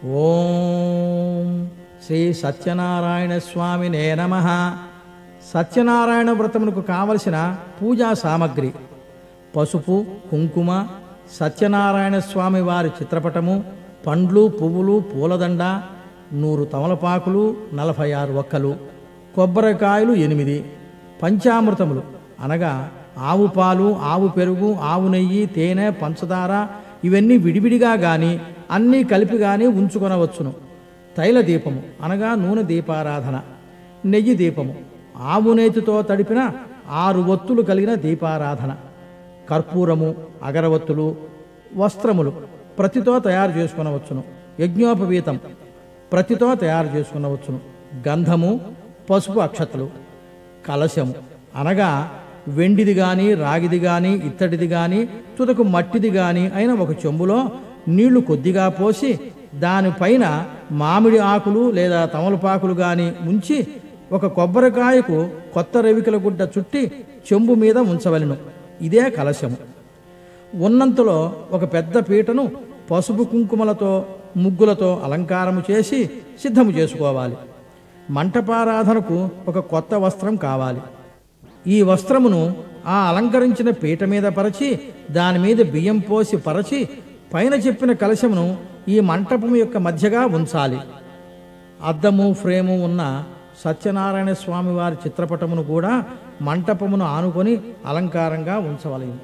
ఓం శ్రీ సత్యనారాయణ స్వామినే నమ సత్యనారాయణ వ్రతమునకు కావలసిన పూజా సామగ్రి పసుపు కుంకుమ సత్యనారాయణ స్వామి వారి చిత్రపటము పండ్లు పువ్వులు పూలదండ నూరు తమలపాకులు నలభై ఆరు ఒక్కలు కొబ్బరికాయలు ఎనిమిది పంచామృతములు అనగా ఆవు పాలు ఆవు పెరుగు ఆవు నెయ్యి తేనె పంచదార ఇవన్నీ విడివిడిగా గాని అన్నీ కలిపి గాని ఉంచుకొనవచ్చును తైల దీపము అనగా నూనె దీపారాధన నెయ్యి దీపము ఆవు నేతితో తడిపిన ఆరు ఒత్తులు కలిగిన దీపారాధన కర్పూరము అగరవత్తులు వస్త్రములు ప్రతితో తయారు చేసుకునవచ్చును యజ్ఞోపవీతం ప్రతితో తయారు చేసుకునవచ్చును గంధము పసుపు అక్షతలు కలశము అనగా వెండిది గాని రాగిది గాని ఇత్తడిది గాని తుదకు మట్టిది గాని అయిన ఒక చెంబులో నీళ్లు కొద్దిగా పోసి దానిపైన మామిడి ఆకులు లేదా తమలపాకులు గాని ఉంచి ఒక కొబ్బరికాయకు కొత్త రవికల గుడ్డ చుట్టి చెంబు మీద ఉంచవలెను ఇదే కలశము ఉన్నంతలో ఒక పెద్ద పీటను పసుపు కుంకుమలతో ముగ్గులతో అలంకారము చేసి సిద్ధము చేసుకోవాలి మంటపారాధనకు ఒక కొత్త వస్త్రం కావాలి ఈ వస్త్రమును ఆ అలంకరించిన పీట మీద పరచి దాని మీద బియ్యం పోసి పరచి పైన చెప్పిన కలశమును ఈ మంటపము యొక్క మధ్యగా ఉంచాలి అద్దము ఫ్రేము ఉన్న సత్యనారాయణ స్వామి వారి చిత్రపటమును కూడా మంటపమును ఆనుకొని అలంకారంగా ఉంచవలెను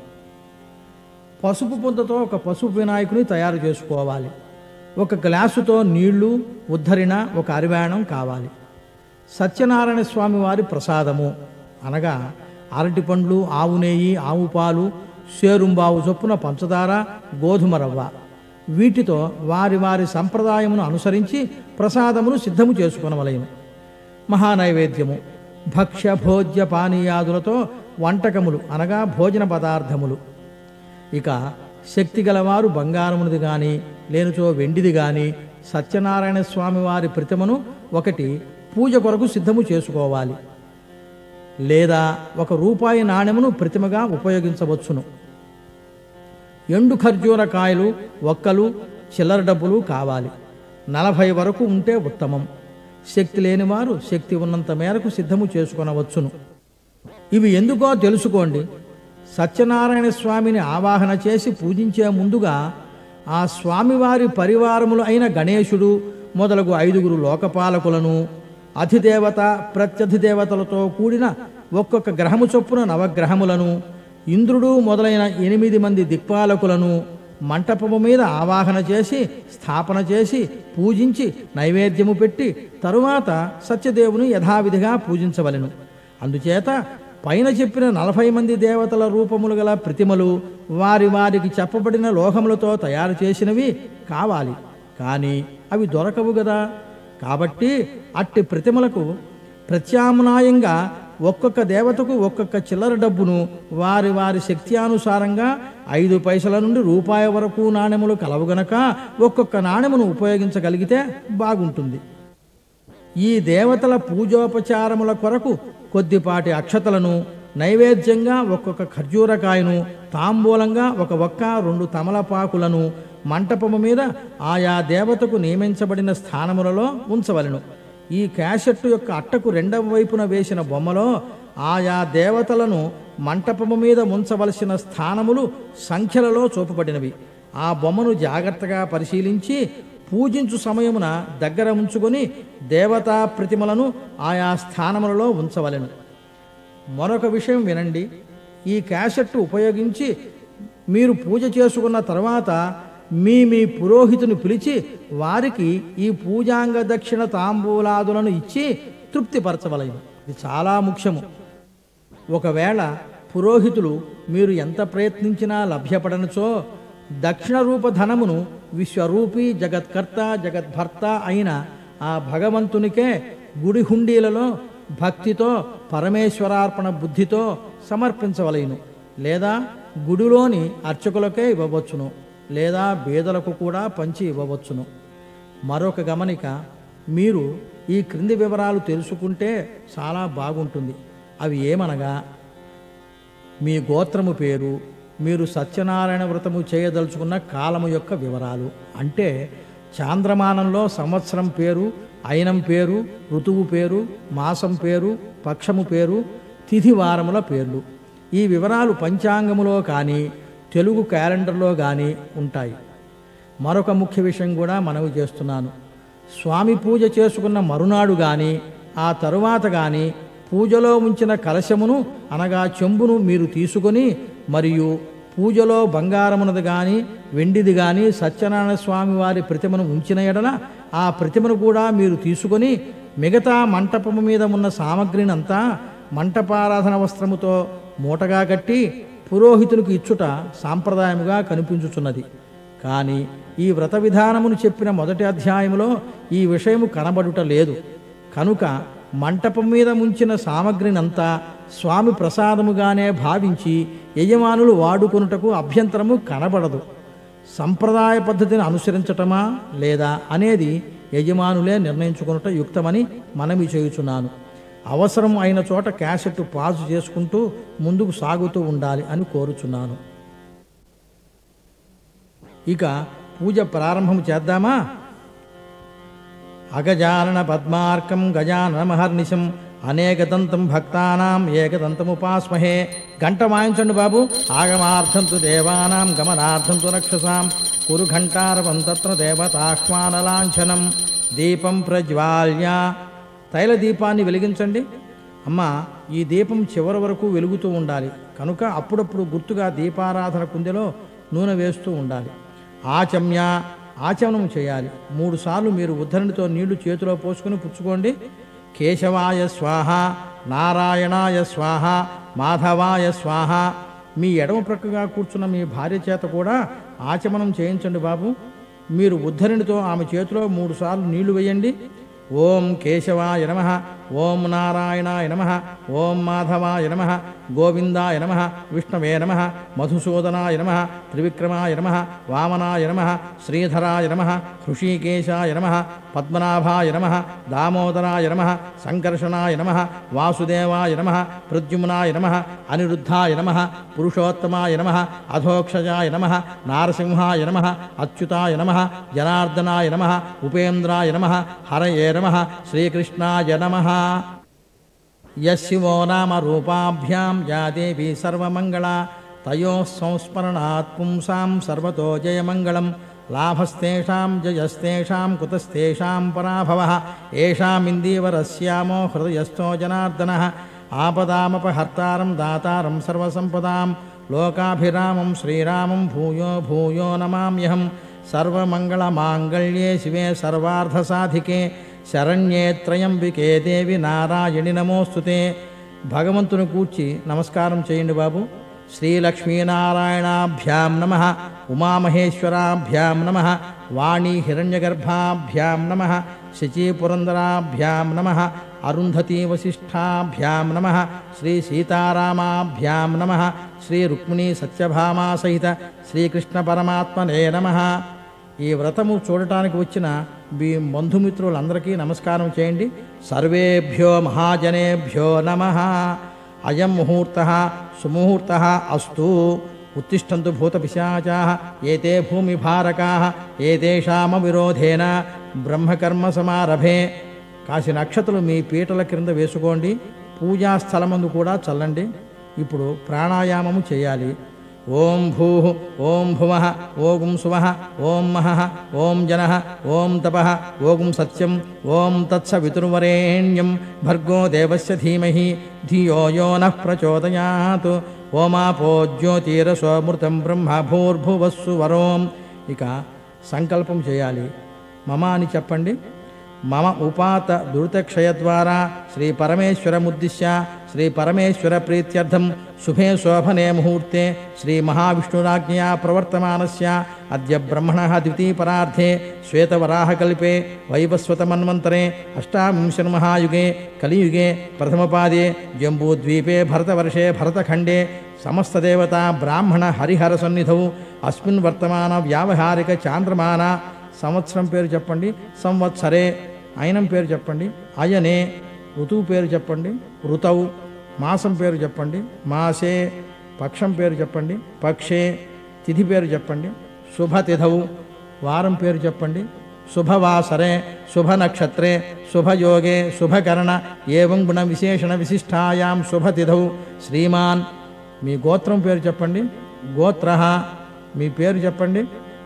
పసుపు పొందతో ఒక పసుపు వినాయకుని తయారు చేసుకోవాలి ఒక గ్లాసుతో నీళ్లు ఉద్ధరిన ఒక అరివాణం కావాలి సత్యనారాయణ స్వామి వారి ప్రసాదము అనగా అరటి పండ్లు ఆవు నెయ్యి ఆవు పాలు సేరుంబావు చొప్పున పంచదార గోధుమ రవ్వ వీటితో వారి వారి సంప్రదాయమును అనుసరించి ప్రసాదమును సిద్ధము చేసుకొనవలెను మహానైవేద్యము భక్ష్య భోజ్య పానీయాదులతో వంటకములు అనగా భోజన పదార్థములు ఇక శక్తి గలవారు బంగారమునిది గాని లేనిచో వెండిది గాని సత్యనారాయణ స్వామి వారి ప్రతిమను ఒకటి పూజ కొరకు సిద్ధము చేసుకోవాలి లేదా ఒక రూపాయి నాణెమును ప్రతిమగా ఉపయోగించవచ్చును ఎండు ఖర్జూర కాయలు ఒక్కలు చిల్లర డబ్బులు కావాలి నలభై వరకు ఉంటే ఉత్తమం శక్తి లేనివారు శక్తి ఉన్నంత మేరకు సిద్ధము చేసుకొనవచ్చును ఇవి ఎందుకో తెలుసుకోండి సత్యనారాయణ స్వామిని ఆవాహన చేసి పూజించే ముందుగా ఆ స్వామివారి పరివారములు అయిన గణేశుడు మొదలగు ఐదుగురు లోకపాలకులను అధిదేవత ప్రత్యధిదేవతలతో కూడిన ఒక్కొక్క గ్రహము చొప్పున నవగ్రహములను ఇంద్రుడు మొదలైన ఎనిమిది మంది దిక్పాలకులను మంటపము మీద ఆవాహన చేసి స్థాపన చేసి పూజించి నైవేద్యము పెట్టి తరువాత సత్యదేవుని యథావిధిగా పూజించవలెను అందుచేత పైన చెప్పిన నలభై మంది దేవతల రూపములు గల ప్రతిమలు వారి వారికి చెప్పబడిన లోహములతో తయారు చేసినవి కావాలి కానీ అవి దొరకవు కదా కాబట్టి అట్టి ప్రతిమలకు ప్రత్యామ్నాయంగా ఒక్కొక్క దేవతకు ఒక్కొక్క చిల్లర డబ్బును వారి వారి శక్త్యానుసారంగా ఐదు పైసల నుండి రూపాయి వరకు నాణెములు కలవు గనక ఒక్కొక్క నాణెమును ఉపయోగించగలిగితే బాగుంటుంది ఈ దేవతల పూజోపచారముల కొరకు కొద్దిపాటి అక్షతలను నైవేద్యంగా ఒక్కొక్క ఖర్జూరకాయను తాంబూలంగా ఒక ఒక్క రెండు తమలపాకులను మంటపము మీద ఆయా దేవతకు నియమించబడిన స్థానములలో ఉంచవలెను ఈ క్యాసెట్టు యొక్క అట్టకు రెండవ వైపున వేసిన బొమ్మలో ఆయా దేవతలను మంటపము మీద ఉంచవలసిన స్థానములు సంఖ్యలలో చూపబడినవి ఆ బొమ్మను జాగ్రత్తగా పరిశీలించి పూజించు సమయమున దగ్గర ఉంచుకొని దేవతా ప్రతిమలను ఆయా స్థానములలో ఉంచవలెను మరొక విషయం వినండి ఈ క్యాసెట్ ఉపయోగించి మీరు పూజ చేసుకున్న తర్వాత మీ మీ పురోహితుని పిలిచి వారికి ఈ పూజాంగ దక్షిణ తాంబూలాదులను ఇచ్చి తృప్తిపరచవలెను ఇది చాలా ముఖ్యము ఒకవేళ పురోహితులు మీరు ఎంత ప్రయత్నించినా లభ్యపడనుచో దక్షిణ రూప ధనమును విశ్వరూపి జగత్కర్త జగద్భర్త అయిన ఆ భగవంతునికే గుడి హుండీలలో భక్తితో పరమేశ్వరార్పణ బుద్ధితో సమర్పించవలెను లేదా గుడిలోని అర్చకులకే ఇవ్వవచ్చును లేదా బేదలకు కూడా పంచి ఇవ్వవచ్చును మరొక గమనిక మీరు ఈ క్రింది వివరాలు తెలుసుకుంటే చాలా బాగుంటుంది అవి ఏమనగా మీ గోత్రము పేరు మీరు సత్యనారాయణ వ్రతము చేయదలుచుకున్న కాలము యొక్క వివరాలు అంటే చాంద్రమానంలో సంవత్సరం పేరు అయినం పేరు ఋతువు పేరు మాసం పేరు పక్షము పేరు తిథి వారముల పేర్లు ఈ వివరాలు పంచాంగములో కానీ తెలుగు క్యాలెండర్లో కానీ ఉంటాయి మరొక ముఖ్య విషయం కూడా మనవి చేస్తున్నాను స్వామి పూజ చేసుకున్న మరునాడు గాని ఆ తరువాత గాని పూజలో ఉంచిన కలశమును అనగా చెంబును మీరు తీసుకొని మరియు పూజలో బంగారమునది గాని వెండిది గాని సత్యనారాయణ స్వామి వారి ప్రతిమను ఉంచిన ఎడల ఆ ప్రతిమను కూడా మీరు తీసుకొని మిగతా మంటపము మీద ఉన్న సామగ్రినంతా మంటపారాధన వస్త్రముతో మూటగా కట్టి పురోహితునికి ఇచ్చుట సాంప్రదాయముగా కనిపించుచున్నది కానీ ఈ వ్రత విధానమును చెప్పిన మొదటి అధ్యాయములో ఈ విషయము కనబడుట లేదు కనుక మంటపం మీద ముంచిన సామగ్రినంతా స్వామి ప్రసాదముగానే భావించి యజమానులు వాడుకొనుటకు అభ్యంతరము కనబడదు సంప్రదాయ పద్ధతిని అనుసరించటమా లేదా అనేది యజమానులే నిర్ణయించుకొనుట యుక్తమని మనవి చేయుచున్నాను అవసరం అయిన చోట క్యాసెట్ పాజు చేసుకుంటూ ముందుకు సాగుతూ ఉండాలి అని కోరుచున్నాను ఇక పూజ ప్రారంభం చేద్దామా అగజానన పద్మార్కం గజానన మహర్నిశం అనేకదంతం భక్తానాం ఏకదంతముపాస్మహే గంట వాయించండి బాబు ఆగమార్థంతు దేవానాం గమనార్థంతు రక్షసాం కురు ఘంటారవం తత్ర దేవతాహ్వానలాంఛనం దీపం ప్రజ్వాల్య తైల దీపాన్ని వెలిగించండి అమ్మ ఈ దీపం చివరి వరకు వెలుగుతూ ఉండాలి కనుక అప్పుడప్పుడు గుర్తుగా దీపారాధన కుందెలో నూనె వేస్తూ ఉండాలి ఆచమ్య ఆచమనం చేయాలి మూడు సార్లు మీరు ఉద్ధరణితో నీళ్లు చేతిలో పోసుకుని పుచ్చుకోండి కేశవాయ స్వాహ నారాయణాయ స్వాహ మాధవాయ స్వాహ మీ ఎడమ ప్రక్కగా కూర్చున్న మీ భార్య చేత కూడా ఆచమనం చేయించండి బాబు మీరు ఉద్ధరణితో ఆమె చేతిలో మూడు సార్లు నీళ్లు వేయండి ఓం కేశవాయ నమ ఓం నారాయణాయ నమ ఓం మాధవాయ నమ గోవిందాయ నమ విష్ణవే నమ మధుసూదనాయ నమ త్రివిక్రమాయ నమ వామనాయ నమ శ్రీధరాయ నమ హృషీకేశాయ నమ పద్మనాభాయ నమ దామోదరాయ నమ సంకర్షణాయ నమ వాసుదేవాయ నమ ప్రద్యుమ్నాయ నమ అనిరుద్ధాయ నమ పురుషోత్తమాయ నమ అధోక్షజాయ నమ నారసింహాయ నమ అచ్యుతాయ నమ జనార్దనాయ నమ ఉపేంద్రాయ నమ హరయే నమ శ్రీకృష్ణాయ నమ యశివో నామ రూపాభ్యాం యా దేవి సర్వమంగళ తయో సంస్మరణాత్ పుంసాం సర్వతో జయమంగళం లాభస్తేషాం జయస్తేషాం కుతస్తేషాం పరాభవ ఏషామిందీవరస్యామో హృదయస్థో జనార్దన ఆపదామపహర్తారం దాతారం సర్వసంపదాం లోకాభిరామం శ్రీరామం భూయో భూయో నమామ్యహం సర్వమంగళమాంగళ్యే శివే సర్వార్థసాధికే శరణ్యే త్రయంబికే దేవి నారాయణి నమోస్తుతే భగవంతుని కూర్చి నమస్కారం చేయండి బాబు శ్రీలక్ష్మీనారాయణాభ్యాం నమ ఉమామహేశ్వరాభ్యాం నమ వాణీ హిరణ్యగర్భాభ్యాం నమ శచీపురందరాభ్యాం నమ అరుంధతీ వశిష్ఠాభ్యాం నమ శ్రీ సీతారామాభ్యాం నమ శ్రీ రుక్మిణీ సత్యభామా సహిత శ్రీకృష్ణ పరమాత్మనే నమ ఈ వ్రతము చూడటానికి వచ్చిన మీ బంధుమిత్రులందరికీ నమస్కారం చేయండి సర్వేభ్యో మహాజనేభ్యో నమ అయం ముహూర్త సుముహూర్త అస్తు ఉత్తిష్టంతు భూతపిశాచా ఏతే భూమిభారకా ఏతేషామ విరోధేన బ్రహ్మకర్మ సమారభే కాసిన నక్షత్రులు మీ పీటల క్రింద వేసుకోండి పూజా స్థలమందు కూడా చల్లండి ఇప్పుడు ప్రాణాయామము చేయాలి ఓం భూ ఓం భువ ఓం సువ ఓం మహ ఓం జన ఓం తప ఓం సత్యం ఓం తత్సవితుర్వరేణ్యం భర్గో దేవస్య ధీమహి ధియో యో నః ప్రచోదయాత్ ఓమాపో జ్యోతిరసోమృతం బ్రహ్మ భూర్భువస్సు వరోం ఇక సంకల్పం చేయాలి మమ అని చెప్పండి మమ ఉపాత దురితక్షయ ద్వారా శ్రీ పరమేశ్వరముద్దిశ్య శ్రీ పరమేశ్వర ప్రీత్యర్థం శుభే శోభనే ముహూర్తే శ్రీ మహావిష్ణురాజ్ఞయా ప్రవర్తమానస్య అద్య బ్రహ్మణ ద్వితీపరార్థే శ్వేతవరాహకల్పే వైవస్వతమన్వంతరే అష్టావింశన్మహాయుగే కలియుగే ప్రథమపాదే జంబూద్వీపే భరతవర్షే భరతఖండే సమస్తదేవత బ్రాహ్మణ హరిహర సన్నిధౌ అస్మిన్ వర్తమాన వ్యావహారిక చాంద్రమాన సంవత్సరం పేరు చెప్పండి సంవత్సరే అయినం పేరు చెప్పండి అయనే ఋతువు పేరు చెప్పండి ఋతవు మాసం పేరు చెప్పండి మాసే పక్షం పేరు చెప్పండి పక్షే తిథి పేరు చెప్పండి శుభతిథవు వారం పేరు చెప్పండి శుభవాసరే శుభనక్షత్రే శుభయోగే శుభకరణ ఏవం గుణ విశేషణ విశిష్టాయాం శుభతిథౌ శ్రీమాన్ మీ గోత్రం పేరు చెప్పండి గోత్ర మీ పేరు చెప్పండి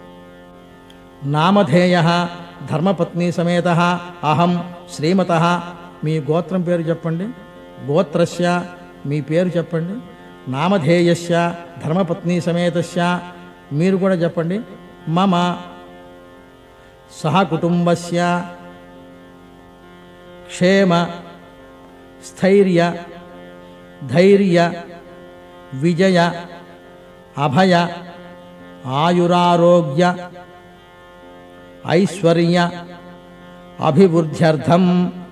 నామధేయ ధర్మపత్ని సమేత అహం శ్రీమత మీ గోత్రం పేరు చెప్పండి గోత్రస్య మీ పేరు చెప్పండి నామధేయస్య ధర్మపత్ని సమేతస్య మీరు కూడా చెప్పండి మమ సహకుటుంబస్య క్షేమ స్థైర్య ధైర్య విజయ అభయ ఆయురారోగ్య ఐశ్వర్య అభివృద్ధ్యర్థం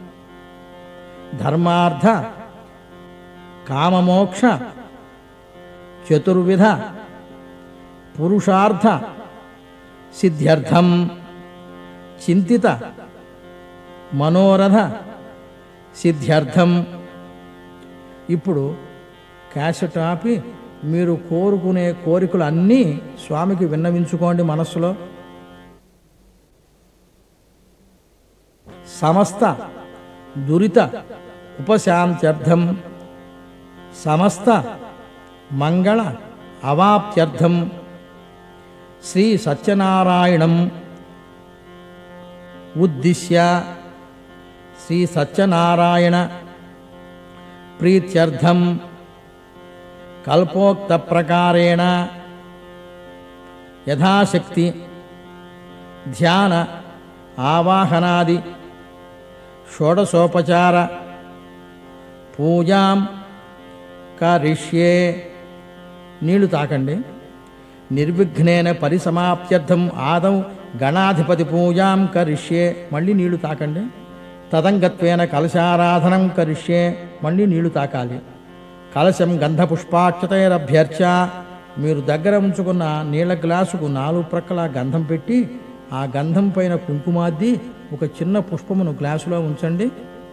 ధర్మార్థ కామమోక్ష చతుర్విధ పురుషార్థ సిద్ధ్యర్థం చింతిత మనోరథ సిద్ధ్యర్థం ఇప్పుడు క్యాసెట్ ఆపి మీరు కోరుకునే కోరికలు అన్నీ స్వామికి విన్నవించుకోండి మనస్సులో సమస్త దురిత ఉపశాంత్యర్థం సమస్త మంగళ అవాప్త్యర్థం శ్రీ సత్యనారాయణం ఉద్దిశ్య శ్రీ సత్యనారాయణ ప్రీత్యర్థం కల్పోక్త ప్రకారేణ యథాశక్తి ధ్యాన ఆవాహనాది షోడశోపచార పూజాం కరిష్యే నీళ్లు తాకండి నిర్విఘ్నేన పరిసమాప్త్యర్థం ఆదం గణాధిపతి పూజాం కరిష్యే మళ్ళీ నీళ్లు తాకండి తదంగత్వేన కలశారాధనం కరిష్యే మళ్ళీ నీళ్లు తాకాలి కలశం గంధపుష్పాక్షతైరభ్యర్చ మీరు దగ్గర ఉంచుకున్న నీళ్ళ గ్లాసుకు నాలుగు ప్రక్కల గంధం పెట్టి ఆ గంధం పైన కుంకుమాద్ది ఒక చిన్న పుష్పమును గ్లాసులో ఉంచండి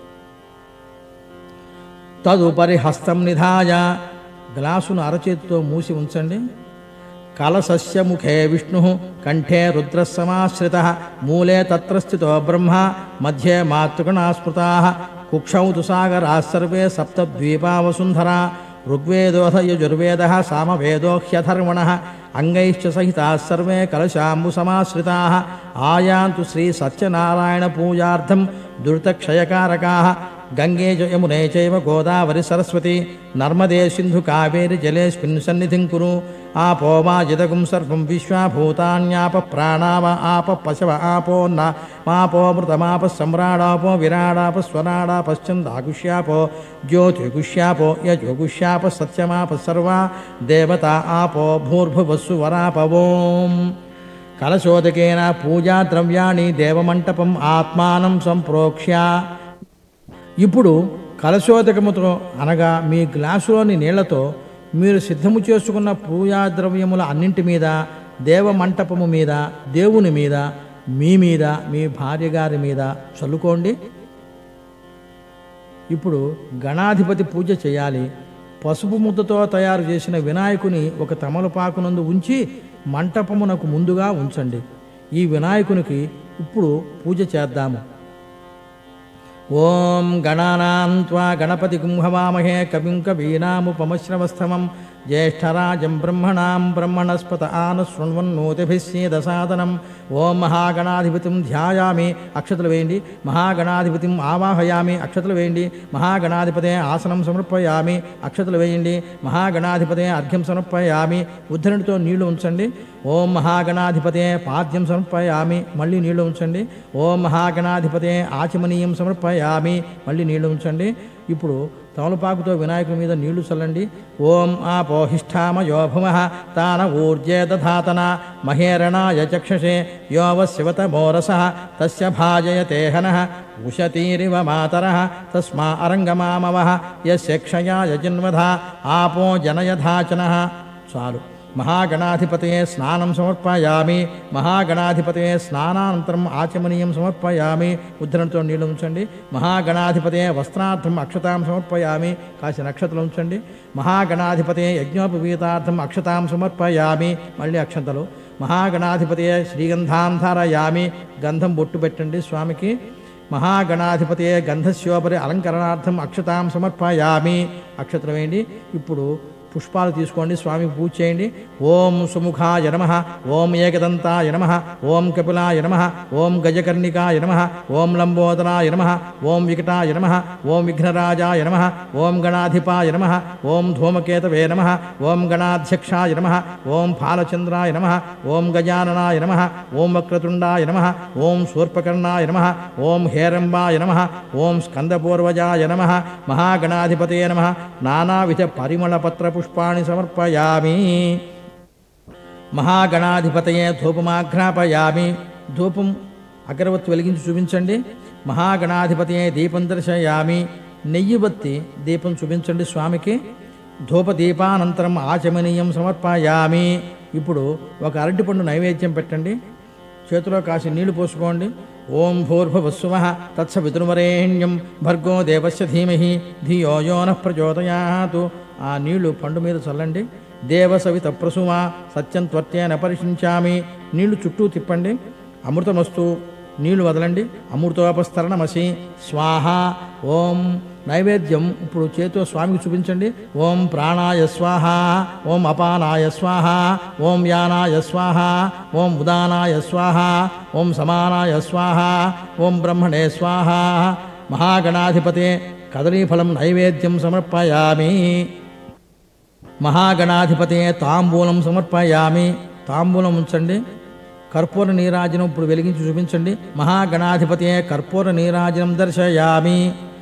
తదుపరి హస్తం నిధాయ గ్లాసును అరచేతితో మూసి ఉంచండి కలసస్య ముఖే విష్ణు కంఠే రుద్రసమాశ్రిత మూలే తత్ర స్థితో బ్రహ్మ మధ్యే మాతృగణా స్మృతా కుక్షౌ తు సాగరా సర్వే సప్తద్వీపా వసుంధరా ఋగ్వేదోథ యజుర్వేద సామవేదో హ్యధర్మణ అంగైశ్చ సహితా సర్వే కలశాంబు సమాశ్రితా ఆయాంతు శ్రీ సత్యనారాయణ పూజార్థం దురితక్షయకారకా గంగే చ యమునే చైవ గోదావరి సరస్వతి నర్మదే సింధు కావేరి జలేస్మిన్ సన్నిధిం కురు ఆపో మాజిదగుం సర్వం విశ్వాభూతాన్యాప ప్రాణావ ఆప పశవ ఆపోన్న మాపో మృతమాప సమ్రాడాపో విరాడాప స్వరాడాపశ్చందాగుష్యాపో జ్యోతిగుష్యాపో యజోగుష్యాప సత్యమాప సర్వా దేవత ఆపో భూర్భువస్సు వరాపవోం కలశోదకేన పూజా ద్రవ్యాణి దేవమంటపం ఆత్మానం సంప్రోక్ష్య ఇప్పుడు కలశోదకముతో అనగా మీ గ్లాసులోని నీళ్లతో మీరు సిద్ధము చేసుకున్న పూజా ద్రవ్యముల అన్నింటి మీద దేవమంటపము మీద దేవుని మీద మీ మీద మీ భార్య గారి మీద చల్లుకోండి ఇప్పుడు గణాధిపతి పూజ చేయాలి పసుపు ముద్దతో తయారు చేసిన వినాయకుని ఒక తమలపాకునందు ఉంచి మంటపమునకు ముందుగా ఉంచండి ఈ వినాయకునికి ఇప్పుడు పూజ చేద్దాము ఓం గణానాం త్వా గణపతి గుంహవామహే కవిం కవీనాముపమశ్రవస్తమం జ్యేష్ఠరాజం బ్రహ్మణాం బ్రహ్మణస్పత ఆన శృణ్వన్నోతిభిస్సేదసాదనం ఓం మహాగణాధిపతిం ధ్యాయామి అక్షతలు వేయండి మహాగణాధిపతిం ఆవాహయామి అక్షతలు వేయండి మహాగణాధిపతే ఆసనం సమర్పయామి అక్షతలు వేయండి మహాగణాధిపతే అర్ఘ్యం సమర్పయామి ఉద్ధరణితో నీళ్లు ఉంచండి ఓం మహాగణాధిపతే పాద్యం సమర్పయామి మళ్ళీ నీళ్లు ఉంచండి ఓం మహాగణాధిపతే ఆచమనీయం సమర్పయామి మళ్ళీ నీళ్లు ఉంచండి ఇప్పుడు తమలపాకుతో వినాయకుని మీద నీళ్లు చల్లండి ఓం ఆపోహిష్టామయో భుమ తాన ఊర్జే దధాతన మహేరణాయ చక్షసే యోవ శివత మోరస తస్య భాజయతే హనః ఉషతీరివ మాతర తస్మా అరంగమామవ యస్య క్షయాయ జన్మధ ఆపో జనయధాచన చాలు మహాగణాధిపతయే స్నానం సమర్పయామి మహాగణాధిపతయే స్నానానంతరం ఆచమనీయం సమర్పయామి ఉద్ధరణతో నీళ్ళు ఉంచండి మహాగణాధిపతయే వస్త్రార్థం అక్షతాం సమర్పయామి కాసి నక్షత్రం ఉంచండి మహాగణాధిపతయే యజ్ఞోపవీతార్థం అక్షతాం సమర్పయామి మళ్ళీ అక్షంతలు మహాగణాధిపతయ శ్రీగంధాం ధారయామి గంధం బొట్టు పెట్టండి స్వామికి మహాగణాధిపతయ గంధస్యోపరి అలంకరణార్థం అక్షతాం సమర్పయామి అక్షతలు వేయండి ఇప్పుడు పుష్పాలు తీసుకోండి స్వామికి పూజ చేయండి ఓం సుముఖాయ నమ ఓం ఏకదంతాయ నమ ఓం కపిలాయ నమ ఓం గజకర్ణికాయ నమ ఓం లంబోదరాయ నమ ఓం వికటాయ నమ ఓం విఘ్నరాజాయ నమ ఓం గణాధిపాయ నమ ఓం ధూమకేతవే నమ ఓం గణాధ్యక్షాయ నమ ఓం ఫాలచంద్రాయ నమ ఓం గజాననాయ నమ ఓం వక్రతుండాయ నమ ఓం శూర్పకర్ణాయ నమ ఓం హేరంబాయ నమ ఓం స్కందపూర్వజాయ నమ మహాగణాధిపతే నమ నానావిధ పరిమళపత్ర పుష్పాణి సమర్పయామి మహాగణాధిపతయే ధూపమాఘ్రాపయామి ధూపం అగరవత్తి వెలిగించి చూపించండి మహాగణాధిపతయే దీపం దర్శయామి నెయ్యి బత్తి దీపం చూపించండి స్వామికి ధూపదీపానంతరం ఆచమనీయం సమర్పయామి ఇప్పుడు ఒక అరటిపండు నైవేద్యం పెట్టండి చేతిలో కాసి నీళ్లు పోసుకోండి ఓం భూర్భువస్సువ తత్సవితుర్వరేణ్యం భర్గో దేవస్య ధీమహి ధియో యో నః ప్రచోదయాతు ఆ నీళ్లు పండు మీద చల్లండి దేవసవిత ప్రసుమ సత్యం త్వత్యేన పరిశించామి నీళ్లు చుట్టూ తిప్పండి అమృతమస్తు నీళ్లు వదలండి అమృతోపస్తరణమసి స్వాహ ఓం నైవేద్యం ఇప్పుడు చేతితో స్వామికి చూపించండి ఓం ప్రాణాయ స్వాహ ఓం అపానాయ స్వాహ ఓం యానాయ స్వాహ ఓం ఉదానాయ స్వాహ ఓం సమానాయ స్వాహ ఓం బ్రహ్మణే స్వాహ మహాగణాధిపతే కదలీఫలం నైవేద్యం సమర్పయామి మహాగణాధిపతే తాంబూలం సమర్పయామి తాంబూలం ఉంచండి కర్పూర నీరాజనం ఇప్పుడు వెలిగించి చూపించండి మహాగణాధిపతే కర్పూర నీరాజనం దర్శయామి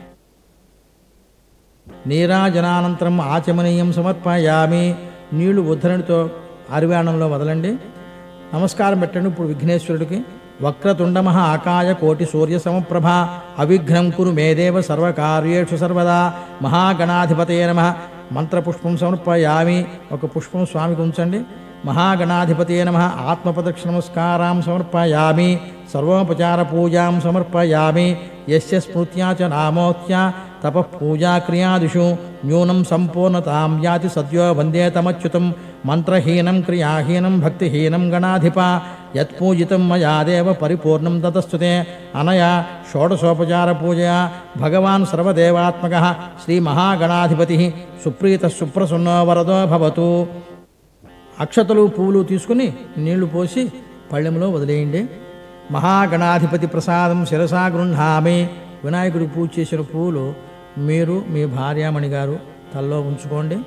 నీరాజనానంతరం ఆచమనీయం సమర్పయామి నీళ్లు ఉద్ధరణితో అరివాణంలో వదలండి నమస్కారం పెట్టండి ఇప్పుడు విఘ్నేశ్వరుడికి వక్రతుండమహ ఆకాయ కోటి సూర్య సమప్రభ అవిఘ్నం కురు మేదేవ సర్వకార్యేషు సర్వదా మహాగణాధిపతే నమ మంత్రపుష్పం సమర్పయామి ఒక పుష్పం స్వామికి ఉంచండి మహాగణాధిపతే నమ ఆత్మప్రదక్షిణ నమస్కారాం సమర్పయామి సర్వోపచార పూజాం సమర్పయామి యస్య స్మృత్యా చ నామోత్య తప పూజాక్రియాదిషు న్యూనం సంపూర్ణతాం యాతి సద్యో వందే తమచ్యుతం మంత్రహీనం క్రియాహీనం భక్తిహీనం గణాధిప యత్పూజితం మయా దేవ పరిపూర్ణం తతస్తుతే అనయా షోడశోపచార పూజయా భగవాన్ సర్వదేవాత్మక శ్రీ మహాగణాధిపతి సుప్రీత సుప్రసన్నో వరదో భవతు అక్షతలు పువ్వులు తీసుకుని నీళ్లు పోసి పళ్ళెంలో వదిలేయండి మహాగణాధిపతి ప్రసాదం శిరసా గృహామి వినాయకుడు పూజ చేసిన పువ్వులు మీరు మీ భార్యామణి గారు తల్లో ఉంచుకోండి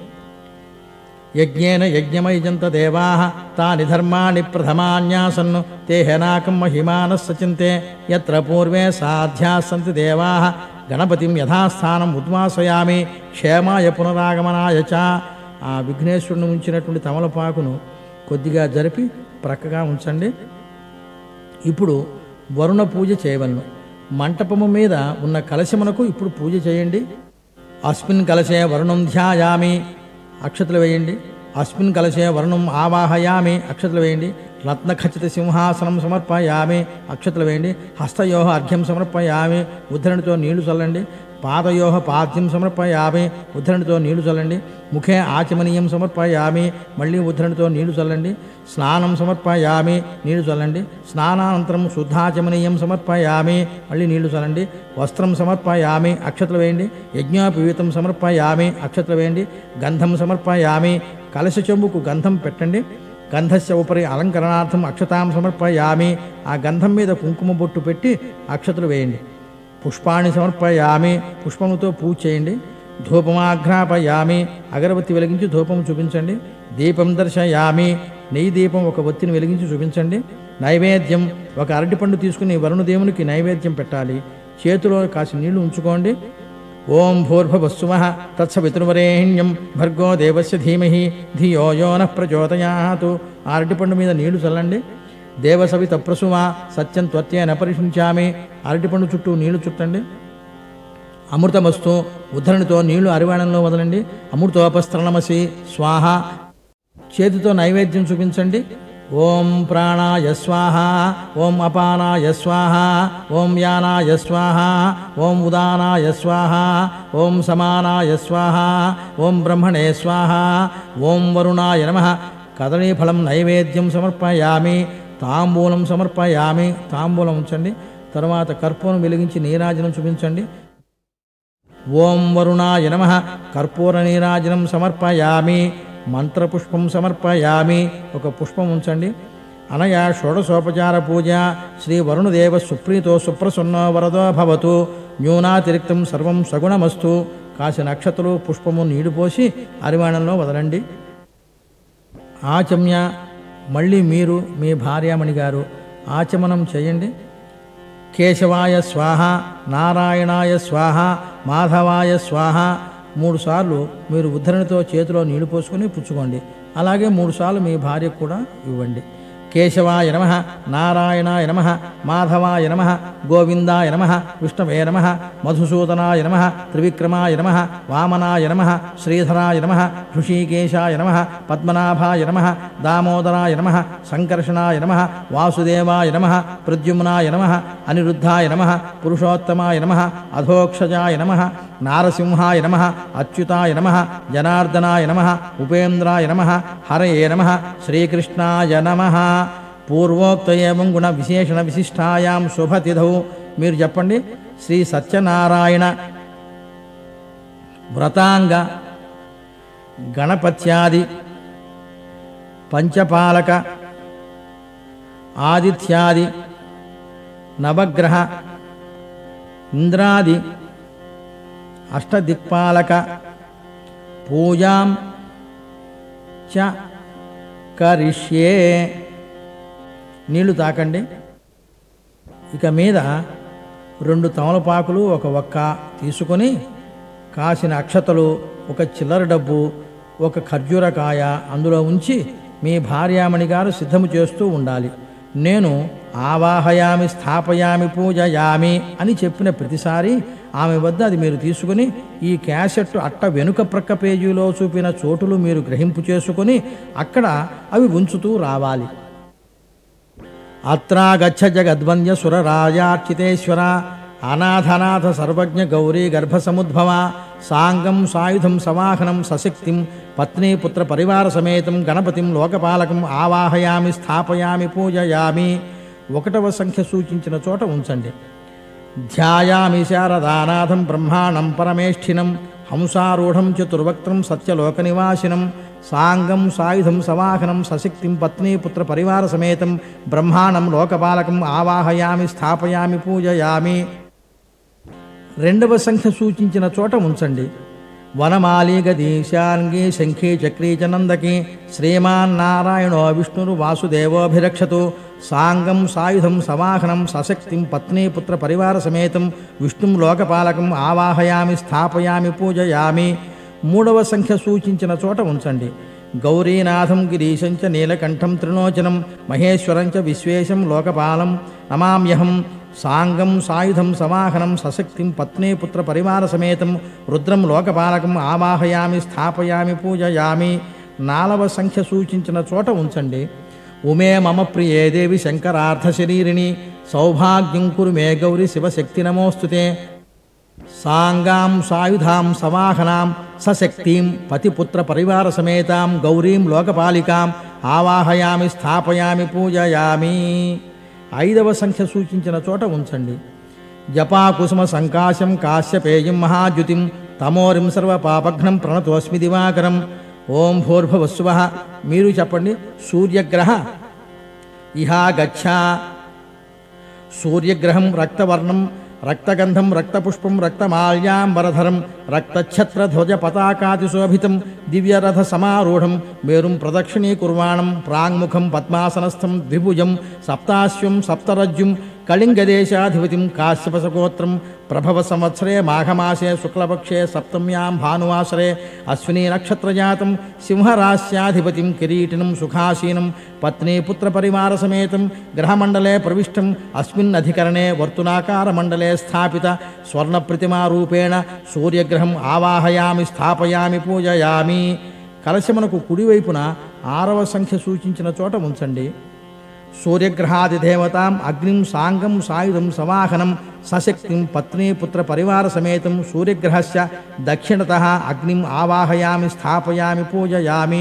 యజ్ఞేన యజ్ఞమైజంత దేవా తాని ధర్మాణి ప్రథమాన్యాసన్ను తే హేనాకం మహిమానः సచింతే యత్ర పూర్వే సాధ్యా సంతి దేవా గణపతిం యథాస్థానం ఉద్వాసయామి క్షేమాయ పునరాగమనాయ చ ఆ విఘ్నేశ్వరుని ఉంచినటువంటి తమలపాకును కొద్దిగా జరిపి ప్రక్కగా ఉంచండి ఇప్పుడు వరుణ పూజ చేయవలను మంటపము మీద ఉన్న కలశమునకు ఇప్పుడు పూజ చేయండి అస్మిన్ కలశే వరుణం ధ్యాయామి అక్షతలు వేయండి అస్మిన్ కలశే వరుణం ఆవాహయామి అక్షతలు వేయండి రత్నఖచిత సింహాసనం సమర్పయామి అక్షతలు వేయండి హస్తయోహ అర్ఘ్యం సమర్పయామి ఉద్ధరణితో నీళ్లు చల్లండి పాదయోహ పాద్యం సమర్పయామి ఉద్ధరణితో నీళ్లు చల్లండి ముఖే ఆచమనీయం సమర్పయామి మళ్ళీ ఉద్ధరణితో నీళ్లు చల్లండి స్నానం సమర్పయామి నీళ్లు చల్లండి స్నానానంతరం శుద్ధాచమనీయం సమర్పయామి మళ్ళీ నీళ్లు చల్లండి వస్త్రం సమర్పయామి అక్షతలు వేయండి యజ్ఞోపవీతం సమర్పయామి అక్షతలు వేయండి గంధం సమర్పయామి కలశ చెంబుకు గంధం పెట్టండి గంధస్య ఉపరి అలంకరణార్థం అక్షతాం సమర్పయామి ఆ గంధం మీద కుంకుమ బొట్టు పెట్టి అక్షతలు వేయండి పుష్పాన్ని సమర్పయామి పుష్పముతో పూజ చేయండి ధూపమాఘ్రాపయామి అగరబత్తి వెలిగించి ధూపం చూపించండి దీపం దర్శయామి నెయ్యి దీపం ఒక ఒత్తిని వెలిగించి చూపించండి నైవేద్యం ఒక అరటిపండు తీసుకుని వరుణదేవునికి నైవేద్యం పెట్టాలి చేతిలో కాసి నీళ్లు ఉంచుకోండి ఓం భూర్భవస్సుమ తత్సవితుర్వరేణ్యం భర్గో దేవస్య ధీమహి ధియో యో నః ప్రచోదయాతు ఆ అరటిపండు మీద నీళ్లు చల్లండి దేవసవిత ప్రసుమ సత్యం త్వత్యేన పరిశించామి అరటిపండు చుట్టూ నీళ్లు చుట్టండి అమృతమస్తు ఉద్ధరణితో నీళ్లు అరివాణంలో వదలండి అమృతోపస్తరణమసి స్వాహ చేతితో నైవేద్యం చూపించండి ఓం ప్రాణాయ స్వాహ ఓం అపానాయ స్వాహ ఓం యానాయ స్వాహ ఓం ఉదానాయ స్వాహ ఓం సమానాయ స్వాహ ఓం బ్రహ్మణే స్వాహ ఓం వరుణాయ నమ కదళీఫలం నైవేద్యం సమర్పయామి తాంబూలం సమర్పయామి తాంబూలం ఉంచండి తర్వాత కర్పూరం వెలిగించి నీరాజనం చూపించండి ఓం వరుణాయ నమ కర్పూర నీరాజనం సమర్పయామి మంత్రపుష్పం సమర్పయామి ఒక పుష్పం ఉంచండి అనయా షోడశోపచార పూజ శ్రీ వరుణదేవ సుప్రీతో సుప్రసన్నో వరదో భవతు న్యూనాతిరిక్తం సర్వం సగుణమస్తు కాసిన నక్షత్రులు పుష్పము నీడు పోసి అరివాణంలో వదలండి ఆచమ్య మళ్ళీ మీరు మీ భార్యామణి గారు ఆచమనం చేయండి కేశవాయ స్వాహ నారాయణాయ స్వాహ మాధవాయ స్వాహ మూడుసార్లు మీరు ఉద్ధరణితో చేతిలో నీళ్లు పోసుకొని పుచ్చుకోండి అలాగే మూడుసార్లు మీ భార్యకు కూడా ఇవ్వండి కేశవాయ నమ నారాయణాయ నమ మాధవాయ నమ గోవిందాయ నమ విష్ణవే నమ మధుసూదనాయ నమ త్రివిక్రమాయ నమ వామనాయ నమ శ్రీధరాయ నమ హృషీకేశాయ నమ పద్మనాభాయ నమ దామోదరాయ నమ సంకర్షణాయ నమ వాసుదేవాయ నమ ప్రద్యుమ్నాయ నమ అనిరుద్ధాయ నమ పురుషోత్తమాయ నమ అధోక్షజాయ నమ నారసింహాయ నమ అచ్యుతాయ నమ జనార్దనాయ నమ ఉపేంద్రాయ నమ హరయే నమ శ్రీకృష్ణాయ నమ పూర్వోక్త ఏవం గుణ విశేషణ విశిష్టాయాం శుభతిథౌ మీరు చెప్పండి శ్రీ సత్యనారాయణ వ్రతాంగ గణపత్యాది పంచపాలక ఆదిత్యాది నవగ్రహ ఇంద్రాది అష్టదిక్పాలక పూజాం చ కరిష్యే నీళ్లు తాకండి ఇక మీద రెండు తమలపాకులు ఒక ఒక్క తీసుకొని కాసిన అక్షతలు ఒక చిల్లర డబ్బు ఒక ఖర్జూరకాయ అందులో ఉంచి మీ భార్యామణి గారు సిద్ధము చేస్తూ ఉండాలి నేను ఆవాహయామి స్థాపయామి పూజయామి అని చెప్పిన ప్రతిసారి ఆమె వద్ద అది మీరు తీసుకుని ఈ క్యాసెట్ అట్ట వెనుక ప్రక్క పేజీలో చూపిన చోటులు మీరు గ్రహింపు చేసుకొని అక్కడ అవి ఉంచుతూ రావాలి అత్రాగచ్చ జగద్వంద్య సురరాజార్చితేశ్వర అనాథనాథ సర్వజ్ఞ గౌరీ గర్భసముద్భవ సాంగం సాయుధం సవాహనం సశక్తిం పత్నీపుత్ర పరివార సమేతం గణపతిం లోకపాలకం ఆవాహయామి స్థాపయామి పూజయామి ఒకటవ సంఖ్య సూచించిన చోట ఉంచండి ధ్యాయామి శారదానాథం బ్రహ్మాణం పరమేష్ఠినం హంసారూఢం చతుర్వక్త్రం సత్యలోకనివాసినం సాంగం సాయుధం సవాహనం సశక్తిం పత్నీపుత్ర పరివార సమేతం బ్రహ్మాణం లోకపాలకం ఆవాహయామి స్థాపయామి పూజయామి రెండవ సంఖ్య సూచించిన చోట ఉంచండి వనమాలి గదీశాంగి శంఖీ చక్రీ చ నందకి శ్రీమాన్నారాయణో విష్ణురు వాసుదేవోభిరక్షతు సాంగం సాయుధం సవాహనం సశక్తిం పత్నీపుత్ర పరివార సమేతం విష్ణుం లోకపాలకం ఆవాహయామి స్థాపయామి పూజయామి మూడవ సంఖ్య సూచించిన చోట ఉంచండి గౌరీనాథం గిరీశంచ నీలకంఠం త్రిలోచనం మహేశ్వరం చ విశ్వేశం లోకపాలం నమామ్యహం సాంగం సాయుధం సవాహనం సశక్తిం పత్నీపుత్ర పరివార సమేతం రుద్రం లోకపాలకం ఆవాహయామి స్థాపయామి పూజయామి నాలవ సంఖ్య సూచించిన చోట ఉంచండి ఉమే మమ ప్రియే దేవి శంకరార్థ శరీరిణి సౌభాగ్యం కురు మే గౌరి శివశక్తి నమోస్తుతే సాంగాం సాయుధాం సవాహనాం సశక్తిం పతిపుత్ర పరివార సమేతాం గౌరీం లోకపాలికాం ఆవాహయామి స్థాపయామి పూజయామి ఐదవ సంఖ్య సూచించిన చోట ఉంచండి జపాకుసుమ సంకాశం కాశ్యపేయం మహాద్యుతిం తమోరిం సర్వ పాపఘ్నం ప్రణతోస్మి దివాకరం ఓం భూర్భవస్వ మీరు చెప్పండి సూర్యగ్రహ ఇహా గచ్చ సూర్యగ్రహం రక్తవర్ణం రక్తగంధం రక్తపుష్పం రక్తమాల్యాంబరధరం రక్తఛత్రధ్వజ పతాకాదిశోభితం దివ్యరథ సమారూఢం మేరుం ప్రదక్షిణీకుర్వాణం ప్రాంగ్ముఖం పద్మాసనస్థం ద్విభుజం సప్తాశ్వం సప్తరజ్జుం కళింగదేశాధిపతిం కాశ్యపసగోత్రం ప్రభవ సంవత్సరే మాఘమాసే శుక్లపక్షే సప్తమ్యాం భానువాసరే అశ్వినీ నక్షత్రజాతం సింహరాశ్యాధిపతిం కిరీటినం సుఖాసీనం పత్నీపుత్రపరివార సమేతం గ్రహమండలే ప్రవిష్టం అస్మిన్నధికరణే వర్తులాకారమండలే స్థాపిత స్వర్ణప్రతిమారూపేణ సూర్యగ్రహం ఆవాహయామి స్థాపయామి పూజయామి కలశమునకు కుడివైపున ఆరవ సంఖ్య సూచించిన చోట ఉంచండి సూర్యగ్రహాదిదేవతాం అగ్నిం సాంగం సాయుధం సవాహనం సశక్తిం పత్నీపుత్ర పరివార సమేతం సూర్యగ్రహస్య దక్షిణత అగ్నిం ఆవాహయామి స్థాపయామి పూజయామి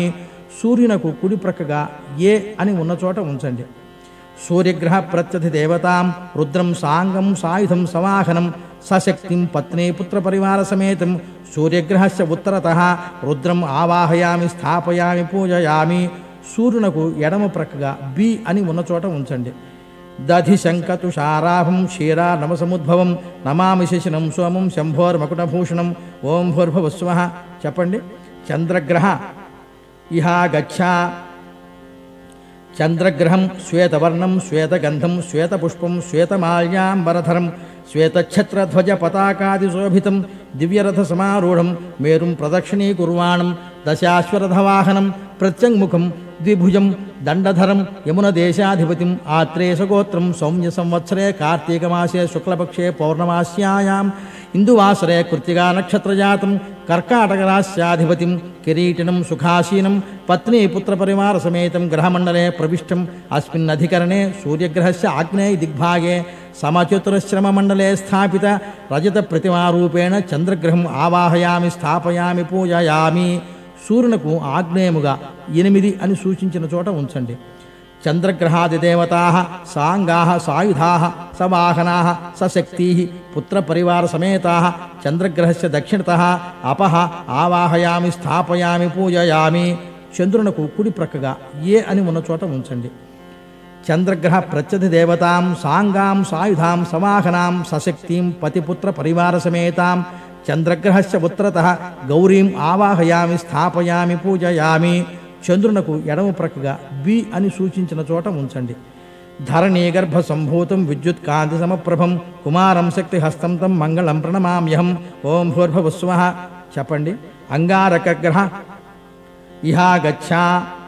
సూర్యునకు కుడి ప్రక్కగా ఏ అని ఉన్న చోట ఉంచండి సూర్యగ్రహ ప్రత్యధి దేవతాం రుద్రం సాంగం సాయుధం సమాహనం సశక్తిం పత్ని పుత్ర పరివార సమేతం సూర్యగ్రహస్య ఉత్తరత రుద్రం ఆవాహయామి స్థాపయామి పూజయామి సూర్యునకు ఎడమ ప్రక్కగా బి అని ఉన్న చోట ఉంచండి దధి శంకతుషారాభం క్షీరా నమసముద్భవం నమామి శశినం సోమం శంభోర్మకుటభూషణం ఓం భూర్భవస్వ చెప్పండి చంద్రగ్రహ ఇహా గచ్చా చంద్రగ్రహం శ్వేతవర్ణం శ్వేతగంధం శ్వేతపుష్పం శ్వేతమాల్యాంబరధరం శ్వేతఛత్రధ్వజ పతాకాదిశోభితం దివ్యరథ సమారూఢం మేరుం ప్రదక్షిణీకుర్వాణం దశాశ్వరథవాహనం ప్రత్యంగుఖం ద్విభుజం దండధరం యమునదేశాధిపతిం ఆత్రేయసగోత్రం సౌమ్య సంవత్సరే కార్తీకమాసే శుక్లపక్షే పౌర్ణమాస్యాయాం ఇందువాసరే కృత్తిగా నక్షత్రజాతం కర్కాటకరాస్యాధిపతిం కిరీటినం సుఖాసీనం పత్ని పుత్రపరివార సమేతం గ్రహమండలే ప్రవిష్టం అస్మిన్నధికరణే సూర్యగ్రహస్య ఆగ్నేయ దిగ్భాగే సమచతురశ్రమమండలే స్థాపిత రజత ప్రతిమారూపేణ చంద్రగ్రహం ఆవాహయామి స్థాపయామి పూజయామి సూర్యునకు ఆగ్నేయముగా ఎనిమిది అని సూచించిన చోట ఉంచండి చంద్రగ్రహాదిదేవతా సాంగా సాయుధా సవాహనా సశక్తీ పుత్రపరివారసమేతా చంద్రగ్రహస్య దక్షిణత అపహ ఆవాహయామి స్థాపయామి పూజయామి చంద్రునకు కుడి ప్రక్కగా ఏ అని ఉన్న చోట ఉంచండి చంద్రగ్రహ ప్రత్యధి దేవతాం సాంగాం సాయుధాం సమాహనాం సశక్తిం పతిపుత్ర పరివార సమేతాం చంద్రగ్రహస్య ఉత్తరత గౌరీం ఆవాహయామి స్థాపయామి పూజయామి చంద్రునకు ఎడమ ప్రక్కగా బి అని సూచించిన చోట ఉంచండి ధరణీగర్భ సంభూతం విద్యుత్ కాంతి సమప్రభం కుమారం శక్తి హస్తం తం మంగళం ప్రణమామ్యహం ఓం భూర్భవస్వ చెప్పండి అంగారక గ్రహ ఇహా గచ్చా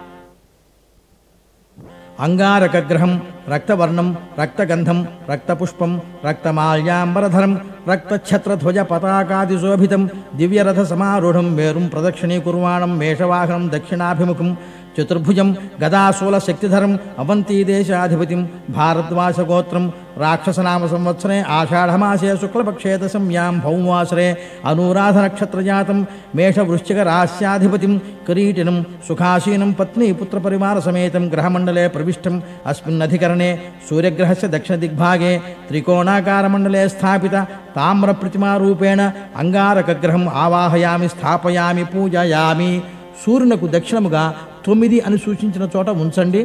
అంగారకగ్రహం రక్తవర్ణం రక్తగంధం రక్తపుష్పం రక్తమాల్యాంబరధరం రక్తఛత్రధ్వజ పతాకాదిశోభితం దివ్యరథ సమారూఢం మేరుం ప్రదక్షిణీకుర్వాణం మేషవాహనం దక్షిణాభిముఖం చతుర్భుజం గదాశూల శక్తిధరం అవంతీదేశాధిపతిం భారద్వాసగోత్రం రాక్షసనామ సంవత్సరే ఆషాఢమాసే శుక్లపక్షే దశమ్యాం భౌమవాసరే అనురాధ నక్షత్రజాతం మేషవృశ్చిక రాస్యాధిపతిం కిరీటినం సుఖాసీనం పత్ని పుత్రపరివార సమేతం గ్రహమండలే ప్రవిష్టం అస్మిన్నధికరణే సూర్యగ్రహస్య దక్షిణదిగ్భాగే త్రికోణాకారమండలే స్థాపిత తామ్రప్రతిమారూపేణ అంగారకగ్రహం ఆవాహయామి స్థాపయామి పూజయామి సూర్యునకు దక్షిణముగా తొమ్మిది అని సూచించిన చోట ఉంచండి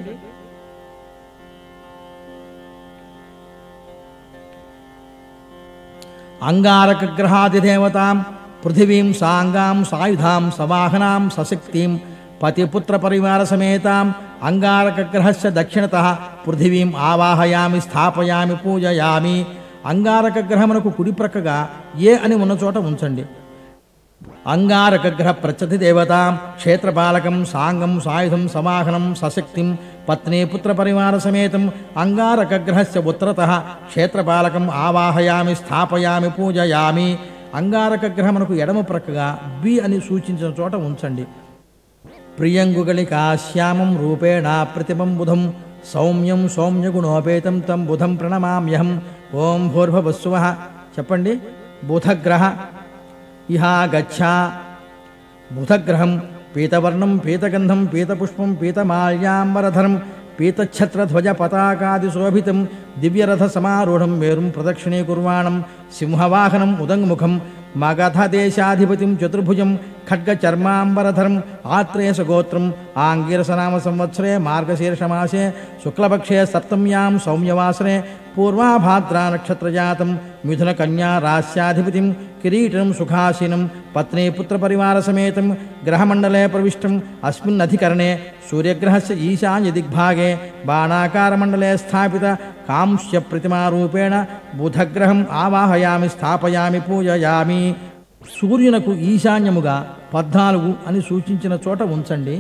అంగారకగ్రహాదిదేవతాం పృథివీం సాంగాం సాయుధాం సవాహనాం సశక్తిం పతిపుత్ర పరివార సమేతాం అంగారకగ్రహస్య దక్షిణత పృథివీం ఆవాహయామి స్థాపయామి పూజయామి అంగారకగ్రహమునకు కుడి ప్రక్కగా ఏ అని ఉన్న చోట ఉంచండి అంగారకగ్రహ ప్రత్యధి దేవతాం క్షేత్రపాలకం సాంగం సాయుధం సమాహనం సశక్తిం పత్ని పుత్రపరివార సమేతం అంగారకగ్రహస్య ఉత్తరత క్షేత్రపాలకం ఆవాహయామి స్థాపయామి పూజయామి అంగారకగ్రహమునకు ఎడమ ప్రక్కగా బి అని సూచించిన చోట ఉంచండి ప్రియంగుగళికా శ్యామం రూపేణ ప్రతిమం బుధం సౌమ్యం సౌమ్యగుణోపేతం తం బుధం ప్రణమామ్యహం ఓం భూర్భవస్వ చెప్పండి బుధగ్రహ ఇహా గచ్చా బుధగ్రహం పీతవర్ణం పీతగంధం పీతపుష్పం పీతమాల్యాంబరధరం పీతఛత్రధ్వజ పతాకాదిశోభితం దివ్యరథ సమారూఢం మేరుం ప్రదక్షిణీకుర్వాణం సింహవాహనం ఉదంగముఖం మగధదేశాధిపతిం చతుర్భుజం ఖడ్గచర్మాంబరధరం ఆత్రేయసగోత్రం ఆంగిరసనామ సంవత్సరే మార్గశీర్షమాసే శుక్లపక్షే సప్తమ్యాం సౌమ్యవాసరే పూర్వాభాద్రా నక్షత్రజాతం మిథున కన్యా రాస్యాధిపతిం కిరీటం సుఖాసీనం పత్ని పుత్రపరివార సమేతం గ్రహమండలే ప్రవిష్టం అస్మిన్నధికరణే సూర్యగ్రహస్య ఈశాన్య దిగ్భాగే బాణాకారమండలే స్థాపిత కాంస్య ప్రతిమారూపేణ బుధగ్రహం ఆవాహయామి స్థాపయామి పూజయామి సూర్యునకు ఈశాన్యముగా పద్నాలుగు అని సూచించిన చోట ఉంచండి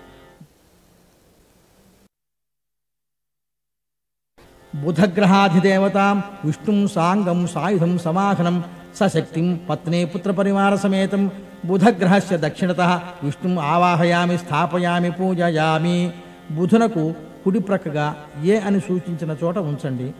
బుధగ్రహాధిదేవతాం విష్ణుం సాంగం సాయుధం సమాహనం సశక్తిం పత్ని పుత్రపరివార సమేతం బుధగ్రహస్య దక్షిణత విష్ణుం ఆవాహయామి స్థాపయామి పూజయామి బుధునకు కుడి ప్రక్కగా ఏ అని సూచించిన చోట ఉంచండి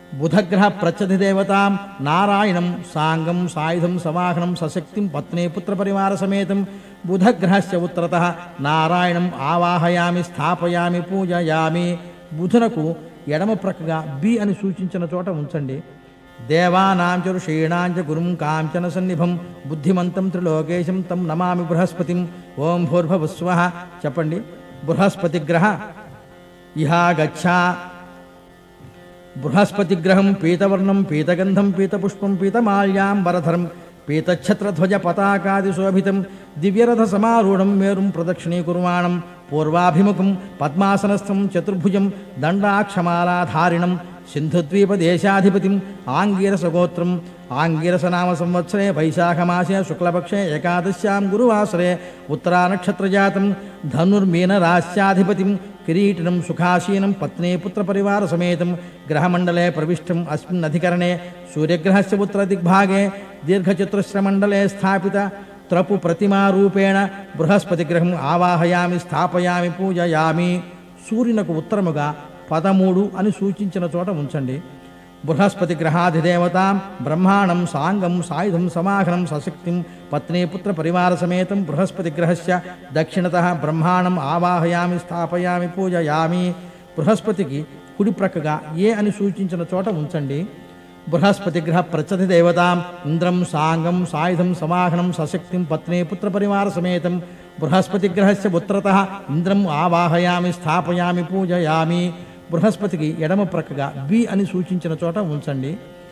బుధగ్రహ ప్రత్యధి దేవతాం నారాయణం సాంగం సాయుధం సవాహనం సశక్తిం పత్నే పుత్రపరివార సమేతం బుధగ్రహస్య ఉత్తరత నారాయణం ఆవాహయామి స్థాపయామి పూజయామి బుధునకు ఎడమ ప్రక్కగా బి అని సూచించిన చోట ఉంచండి దేవానాం చ ఋషీణాం చ గురుం కాంచన సన్నిభం బుద్ధిమంతం త్రిలోకేశం తం నమామి బృహస్పతిం ఓం భూర్భవస్వ చెప్పండి బృహస్పతి గ్రహ ఇహా గచ్చా బృహస్పతిగ్రహం పీతవర్ణం పీతగంధం పీతపుష్పం పీతమాల్యాంబరధరం పీతఛత్రధ్వజ పతాకాది శోభితం దివ్యరథ సమారూఢం మేరుం ప్రదక్షిణీకుర్వాణం పూర్వాభిముఖం పద్మాసనస్థం చతుర్భుజం దండాక్షమాలాధారిణం సింధుద్వీపదేశాధిపతిం ఆంగీరసగోత్రం ఆంగీరసనామ సంవత్సరే వైశాఖమాసే శుక్లపక్షే ఏకాదశ్యాం గురువాసరే ఉత్తరానక్షత్రజాతం ధనుర్మీనరాశ్యాధిపతిం కిరీటినం సుఖాసీనం పత్నీ పుత్రపరివార సమేతం గ్రహమండలే ప్రవిష్టం అస్మిన్ అధికరణే సూర్యగ్రహస్య ఉత్తరదిగ్భాగే దీర్ఘచతురస్రమండలే స్థాపిత త్రపు ప్రతిమారూపేణ బృహస్పతి గ్రహం ఆవాహయామి స్థాపయామి పూజయామి సూర్యునకు ఉత్తరముగా పదమూడు అని సూచించిన చోట ఉంచండి బృహస్పతి గ్రహాధిదేవతాం బ్రహ్మాణం సాంగం సాయుధం సమాహనం సశక్తిం పత్నీ పుత్ర పరివార సమేతం బృహస్పతి గ్రహస్య దక్షిణత బ్రహ్మాణం ఆవాహయామి స్థాపయామి పూజయామి బృహస్పతికి కుడి ప్రక్కగా ఏ అని సూచించిన చోట ఉంచండి బృహస్పతి గ్రహ ప్రచతి దేవతాం ఇంద్రం సాంగం సాయుధం సమాహనం సశక్తిం పత్నీ పుత్ర పరివార సమేతం బృహస్పతి గ్రహస్య ఉత్తరత ఇంద్రం ఆవాహయామి స్థాపయామి పూజయామి బృహస్పతికి ఎడమ ప్రక్కగా బి అని సూచించిన చోట ఉంచండి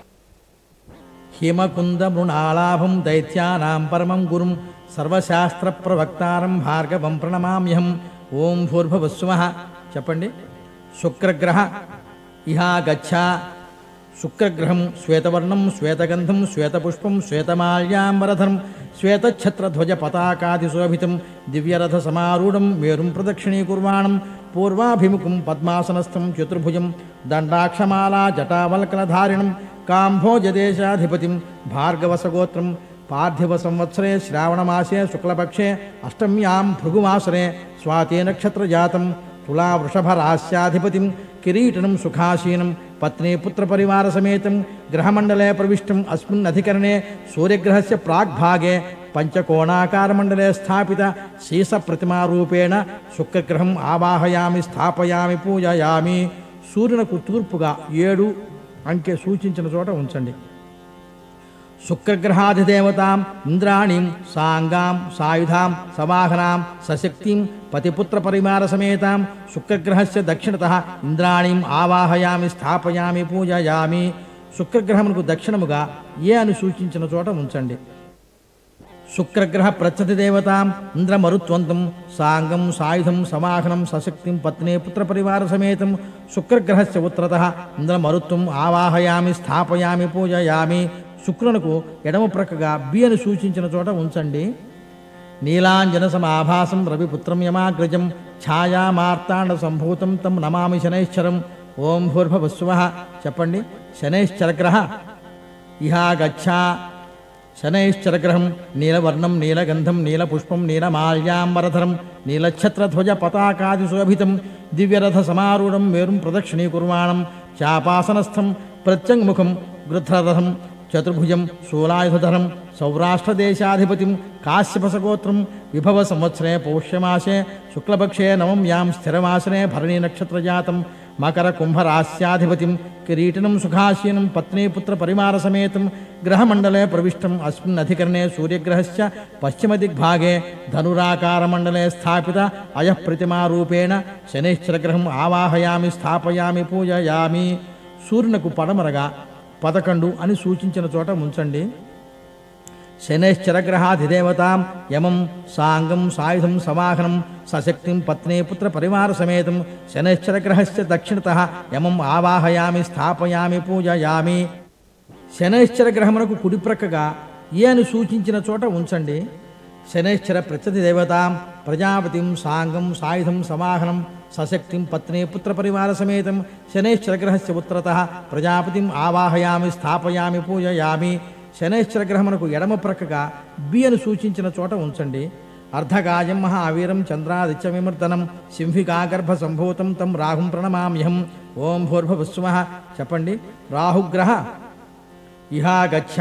హిమకుంద మృణాళాభం దైత్యానాం పరమం గురుం సర్వశాస్త్ర ప్రవక్తారం భార్గవం ప్రణమామ్యహం ఓం భూర్భవస్వ చెప్పండి శుక్రగ్రహ ఇహా గచ్చా శుక్రగ్రహం శ్వేతవర్ణం శ్వేతగంధం శ్వేతపుష్పం శ్వేతమాల్యాంబరధరం శ్వేతఛత్రధ్వజ పతాకాది శోభితం దివ్యరథ సమారూఢం మేరుం ప్రదక్షిణీకుర్వాణం పూర్వాభిముఖం పద్మాసనస్థం చతుర్భుజం దండాక్షమాలా జటావల్కలధారిణం కాంభోజదేశాధిపతిం భార్గవసగోత్రం పార్థివ సంవత్సరే శ్రావణమాసే శుక్లపక్షే అష్టమ్యాం భృగువాసరే స్వాతి నక్షత్రజాతం తులా వృషభరాస్యాధిపతిం కిరీటనం సుఖాసీనం పత్ని పుత్రపరివార సమేతం గ్రహమండలే ప్రవిష్టం అస్మిన్ అధికరణే సూర్యగ్రహస్య ప్రాగ్భాగే పంచకోణాకారమండలే స్థాపిత శీస ప్రతిమారూపేణ శుక్రగ్రహం ఆవాహయామి స్థాపయామి పూజయామి సూర్యునకు తూర్పుగా ఏడు అంకె సూచించిన చోట ఉంచండి శుక్రగ్రహాధిదేవతాం ఇంద్రాణీం సాంగాం సాయుధాం సవాహనాం సశక్తిం పతిపుత్ర పరివార సమేతాం శుక్రగ్రహస్య దక్షిణత ఇంద్రాణీం ఆవాహయామి స్థాపయామి పూజయామి శుక్రగ్రహమునకు దక్షిణముగా ఏ అని సూచించిన చోట ఉంచండి శుక్రగ్రహ ప్రత్యతి దేవతాం ఇంద్రమరుత్వంతం సాంగం సాయుధం సమాహనం సశక్తిం పత్నే పుత్రపరివార సమేతం శుక్రగ్రహస్య ఉత్తరత ఇంద్రమరుత్వం ఆవాహయామి స్థాపయామి పూజయామి శుక్రునకు ఎడమ ప్రక్కగా బి అని సూచించిన చోట ఉంచండి నీలాంజన సమాభాసం రవిపుత్రం యమాగ్రజం ఛాయామార్తాండ సంభూతం తం నమామి శనైశ్చరం ఓం భూర్భవస్వ చెప్పండి శనైశ్చరగ్రహ ఇహా గచ్చా శనైశ్చరగ్రహం నీలవర్ణం నీలగంధం నీలపుష్పం నీలమాల్యాంబరధరం నీలఛత్రధ్వజ పతాకాది శోభితం దివ్యరథ సమారూఢం మేరుం ప్రదక్షిణీకుర్వాణం చాపాసనస్థం ప్రత్యంగుముఖం గృధ్రరథం చతుర్భుజం శూలాయుధరం సౌరాష్ట్రదేశాధిపతిం కాశ్యపసగోత్రం విభవ సంవత్సరే పౌష్యమాసే శుక్లపక్షే నవం యాం స్థిరమాసనే భరణీ నక్షత్రజాతం మకర కుంభరాస్యాధిపతిం కిరీటనం సుఖాసీనం పత్నీపుత్ర పరివార సమేతం గ్రహమండలే ప్రవిష్టం అస్మిన్ అధికరణే సూర్యగ్రహస్య పశ్చిమదిగ్భాగే ధనురాకారమండలే స్థాపిత అయః ప్రతిమారూపేణ శనైశ్చరగ్రహం ఆవాహయామి స్థాపయామి పూజయామి సూర్యునకు పడమరగా పదకొండు అని సూచించిన చోట ఉంచండి శనైశ్చరగ్రహాధిదేవతాం యమం సాంగం సాయుధం సమాహనం సశక్తిం పత్నీ పుత్ర పరివార సమేతం శనైశ్చరగ్రహస్య దక్షిణత యమం ఆవాహయామి స్థాపయామి పూజయామి శనైశ్చర గ్రహమునకు కుడి ప్రక్కగా ఏ అని సూచించిన చోట ఉంచండి శనైశ్చర ప్రత్యతి దేవతాం ప్రజాపతిం సాంగం సాయుధం సమాహనం సశక్తిం పత్ని పుత్ర పరివార సమేతం శనైశ్చర గ్రహస్య ఉత్తరత ప్రజాపతిం ఆవాహయామి స్థాపయామి పూజయామి శనైశ్చర గ్రహమునకు ఎడమ ప్రక్కగా బి అని సూచించిన చోట ఉంచండి అర్ధగాయం మహావీరం చంద్రాదిత్య విమర్దనం సింహికాగర్భ సంభూతం తం రాహుం ప్రణమామ్యహం ఓం భూర్భువస్సుమ చెప్పండి రాహుగ్రహ ఇహా గచ్చ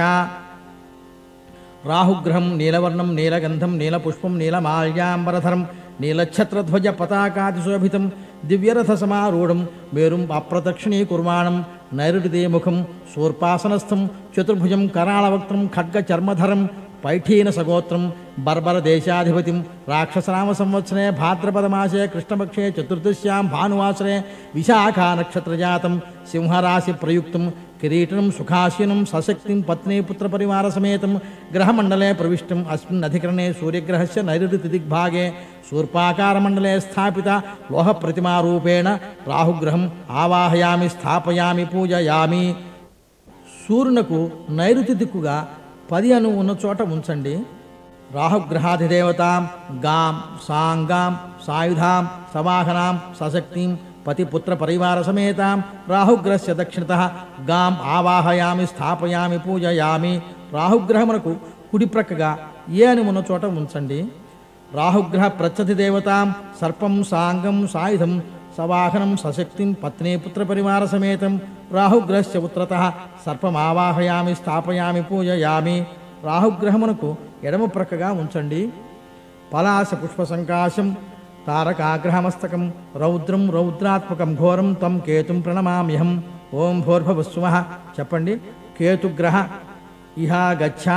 రాహుగ్రహం నీలవర్ణం నీలగంధం నీలపుష్పం నీలమాల్యాంబరధరం నీలఛత్రధ్వజ పతాకాదిశోభితం దివ్యరథ సమారూఢం మేరుం అప్రదక్షిణీకుర్వాణం నైరుటిదేముఖం శూర్పాసనస్థం చతుర్భుజం కరాళవక్త్రం ఖడ్గ చర్మధరం పైఠీన సగోత్రం బర్బర దేశాధిపతిం రాక్షసనామ సంవత్సరే భాద్రపదమాసే కృష్ణపక్షే చతుర్దశ్యాం భానువాసరే విశాఖా నక్షత్రజాతం సింహరాశి ప్రయుక్తం కిరీటం సుఖాసీనం సశక్తిం పత్ని పుత్ర పరివార సమేతం గ్రహమండలే ప్రవిష్టం అస్మిన్ అధికరణే సూర్యగ్రహస్య నైరుతి దిగ్భాగే శూర్పాకారమండలే స్థాపిత లోహ ప్రతిమారూపేణ రాహుగ్రహం ఆవాహయామి స్థాపయామి పూజయామి సూర్యునకు నైరుతి దిక్కుగా పది అను ఉన్న చోట ఉంచండి రాహుగ్రహాధిదేవతాం గాం సాంగాం సాయుధాం సవాహనాం సశక్తిం పతిపుత్ర పరివార సమేతాం రాహుగ్రహస్య దక్షిణత గాం ఆవాహయామి స్థాపయామి పూజయామి రాహుగ్రహమునకు కుడి ప్రక్కగా ఏ అని ఉన్న చోట ఉంచండి రాహుగ్రహ ప్రత్యతి దేవతాం సర్పం సాంగం సాయుధం సవాహనం సశక్తిం పత్ని పుత్ర పరివార సమేతం రాహుగ్రహస్య ఉత్తరత సర్పమావాహయామి స్థాపయామి పూజయామి రాహుగ్రహమునకు ఎడమ ప్రక్కగా ఉంచండి పలాస పుష్ప సంకాశం తారకాగ్రహమస్తకం రౌద్రం రౌద్రాత్మకం ఘోరం తం కేతుం ప్రణమామ్యహం ఓం భోర్భవస్సుమ చెప్పండి కేతుగ్రహ ఇహా గచ్చా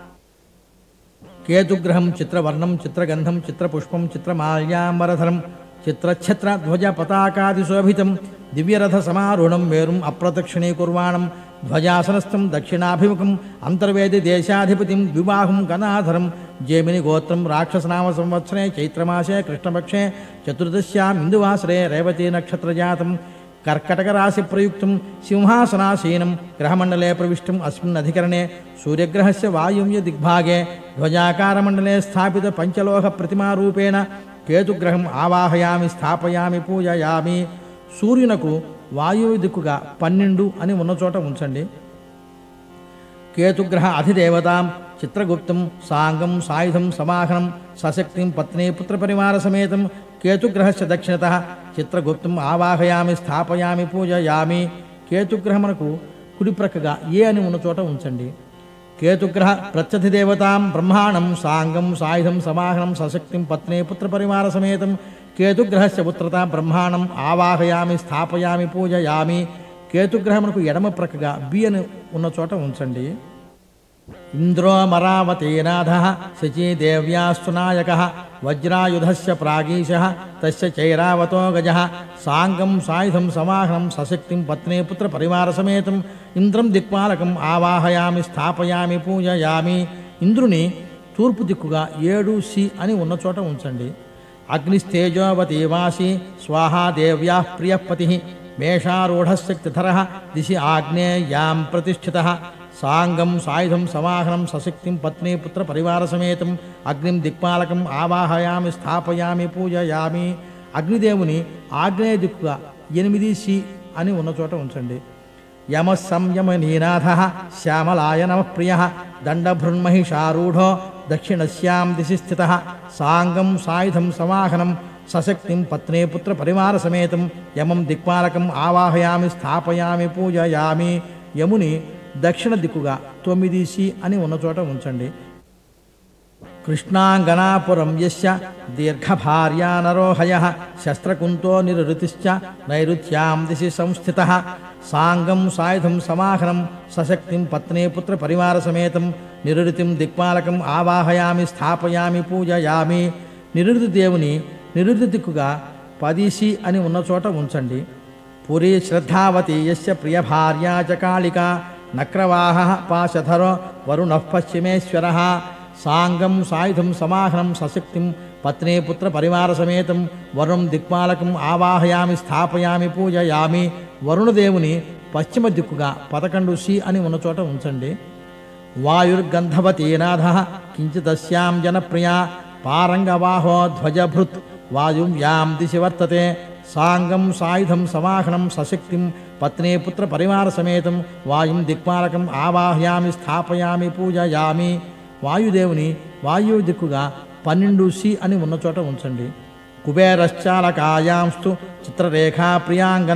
కేతుగ్రహం చిత్రవర్ణం చిత్రగంధం చిత్రపుష్పం చిత్రమాల్యాంబరధరం చిత్రఛత్ర ధ్వజ పతాకాదిశోభితం దివ్యరథ సమారూఢం మేరుం అప్రదక్షిణీకుర్వాణం ధ్వజాసనస్థం దక్షిణాభిముఖం అంతర్వేది దేశాధిపతిం వివాహం గణాధరం జేమిని గోత్రం రాక్షసనామ సంవత్సరే చైత్రమాసే కృష్ణపక్షే చతుర్దశ్యాం ఇందువాసరే రేవతీ నక్షత్రజాతం కర్కటక రాశి ప్రయుక్తం సింహాసనాసీనం గ్రహమండలే ప్రవిష్టం అస్మిన్ అధికరణే సూర్యగ్రహస్య వాయువ్య దిగ్భాగే ధ్వజాకారమండలే స్థాపిత పంచలోహ ప్రతిమారూపేణ కేతుగ్రహం ఆవాహయామి స్థాపయామి పూజయామి సూర్యునకు వాయువు దిక్కుగా పన్నెండు అని ఉన్న చోట ఉంచండి కేతుగ్రహ అధిదేవతాం చిత్రగుప్తం సాంగం సాయుధం సమాహనం సశక్తిం పత్ని పుత్రపరివార సమేతం కేతుగ్రహస్య దక్షిణత చిత్రగుప్తం ఆవాహయామి స్థాపయామి పూజయామి కేతుగ్రహమునకు కుడి ప్రక్కగా ఏ అని ఉన్న చోట ఉంచండి కేతుగ్రహ ప్రత్యధిదేవతాం బ్రహ్మాణం సాంగం సాయుధం సమాహనం సశక్తిం పత్ని పుత్రపరివార సమేతం కేతుగ్రహస్య పుత్రత బ్రహ్మాణం ఆవాహయామి స్థాపయామి పూజయామి కేతుగ్రహమునకు ఎడమ ప్రక్కగా బి అని ఉన్న చోట ఉంచండి ఇంద్రోమరావతీనాథ శచీదేవ్యాస్తు నాయక వజ్రాయుధస్య ప్రాగీశ తస్య చైరావతో గజ సాంగం సాయుధం సమాహనం సశక్తిం పత్ని పుత్ర పరివార సమేతం ఇంద్రం దిక్పాలకం ఆవాహయామి స్థాపయామి పూజయామి ఇంద్రుని తూర్పు దిక్కుగా ఏడు సి అని ఉన్న చోట ఉంచండి అగ్నిస్తేజోవతి వాసి స్వాహాదేవ్యా ప్రియపతి మేషారూఢశక్తిధర దిశి ఆగ్నేయాం ప్రతిష్ఠిత సాంగం సాయుధం సమాహనం సశక్తిం పత్ని పుత్ర పరివార సమేతం అగ్నిం దిక్పాలకం ఆవాహయామి స్థాపయామి పూజయామి అగ్నిదేవుని ఆగ్నేయ దిక్కుగా ఎనిమిది సి అని ఉన్న చోట ఉంచండి యమ సంయమ నీనాథ శ్యామలాయ నమ ప్రియ దండభృన్మహిషారూఢో దక్షిణస్యాం దిశి స్థిత సాంగం సాయుధం సమాహనం సశక్తిం పత్నే పుత్ర పరివార సమేతం యమం దిక్పాలకం ఆవాహయామి స్థాపయామి పూజయామి యముని దక్షిణ దిక్కుగా తొమ్మిది సి అని ఉన్న చోట ఉంచండి కృష్ణాంగనాపురం యస్య దీర్ఘభార్యా నరోహయ శస్త్రకుంతో నిరుతిశ్చ నైరుత్యాం దిశి సంస్థిత సాంగం సాయుధం సమాహనం సశక్తిం పత్నే పుత్ర పరివార సమేతం నిరుతిం దిక్పాలకం ఆవాహయామి స్థాపయామి పూజయామి నిరుతి దేవుని నిరుతి దిక్కుగా పదిసి అని ఉన్న చోట ఉంచండి పురీ శ్రద్ధావతి యస్య ప్రియ భార్యా చ కాళిక నక్రవాహ పాశధరో వరుణ పశ్చిమేశ్వర సాంగం సాయుధం సమాహనం సశక్తిం పత్ని పుత్ర పరివార సమేతం వరుణం దిక్పాలకం ఆవాహయామి స్థాపయామి పూజయామి వరుణదేవుని పశ్చిమ దిక్కుగా పదకొండు సి అని ఉన్న చోట ఉంచండి వాయుర్గంధవతీనాథ కించిదస్యాం జనప్రియా పారంగవాహో ధ్వజభృత్ వాయువ్యాం దిశి వర్తతే సాంగం సాయుధం సమాహనం సశక్తిం పత్ని పుత్ర పరివార సమేతం వాయుం దిక్పాలకం ఆవాహయామి స్థాపయామి పూజయామి వాయుదేవుని వాయువు దిక్కుగా పన్నెండు సి అని ఉన్న చోట ఉంచండి కుబేరశ్చాలకాయాంస్తు చిత్రరేఖా ప్రియాంగన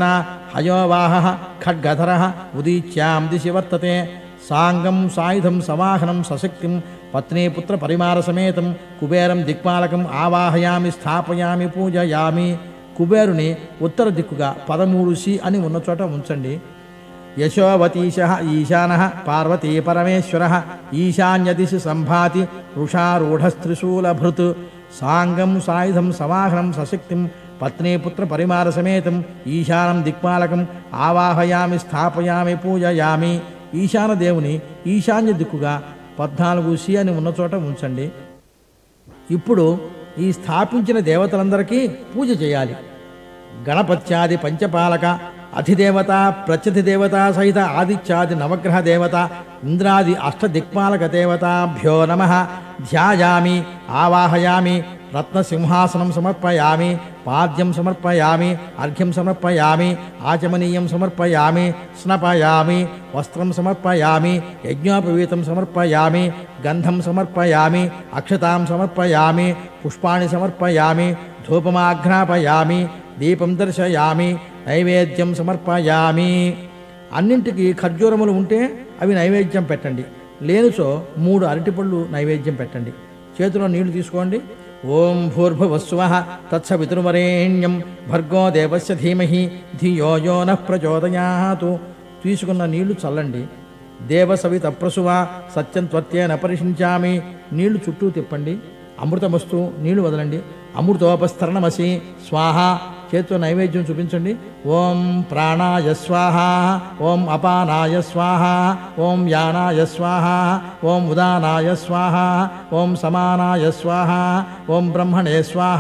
హయోవాహ ఖడ్గధర ఉదీచ్యాం దిశి వర్తతే సాంగం సాయుధం సవాహనం సశక్తిం పత్నీపుత్ర పరిమార సమేతం కుబేరం దిక్పాలకం ఆవాహయామి స్థాపయామి పూజయామి కుబేరుని ఉత్తర దిక్కుగా పదమూడు సి అని ఉన్న చోట ఉంచండి యశోవతీశ ఈశాన పార్వతీ పరమేశ్వర ఈశాన్యదిశి సంభాతి వృషారూఢస్త్రిశూలభృత్ సాంగం సాయుధం సవాహనం సశక్తిం పత్నీపుత్ర పరిమార సమేతం ఈశానం దిక్పాలకం ఆవాహయామి స్థాపయామి పూజయామి ఈశాన దేవుని ఈశాన్య దిక్కుగా పద్నాలుగు సి అని ఉన్న చోట ఉంచండి ఇప్పుడు ఈ స్థాపించిన దేవతలందరికీ పూజ చేయాలి గణపత్యాది పంచపాలక అధిదేవత ప్రత్యధి దేవత సహిత ఆదిత్యాది నవగ్రహ దేవత ఇంద్రాది అష్టదిక్పాలక దేవతాభ్యో నమ ధ్యాయామి ఆవాహయామి రత్నసింహాసనం సమర్పయామి పాద్యం సమర్పయామి అర్ఘ్యం సమర్పయామి ఆచమనీయం సమర్పయామి స్నపయామి వస్త్రం సమర్పయామి యజ్ఞోపవీతం సమర్పయామి గంధం సమర్పయామి అక్షతాం సమర్పయామి పుష్పాణి సమర్పయామి ధూపమాఘ్రాపయామి దీపం దర్శయామి నైవేద్యం సమర్పయామి అన్నింటికి ఖర్జూరములు ఉంటే అవి నైవేద్యం పెట్టండి లేనిచో మూడు అరటిపళ్ళు నైవేద్యం పెట్టండి చేతిలో నీళ్లు తీసుకోండి ఓం భూర్భువస్వ తత్సవితుర్వరేణ్యం భర్గో దేవస్య ధీమహి ధియో యో నః ప్రచోదయాతు తీసుకున్న నీళ్లు చల్లండి దేవసవిత ప్రసువ సత్యం త్వత్యేన పరిశించామి నీళ్లు చుట్టూ తిప్పండి అమృతమస్తు నీళ్లు వదలండి అమృతోపస్తరణమసి స్వాహ చేతితో నైవేద్యం చూపించండి ఓం ప్రాణాయ స్వాహ ఓం అపానాయ స్వాహ ఓం యానాయ స్వాహ ఓం ఉదానాయ స్వాహ ఓం సమానాయ స్వాహ ఓం బ్రహ్మణే స్వాహ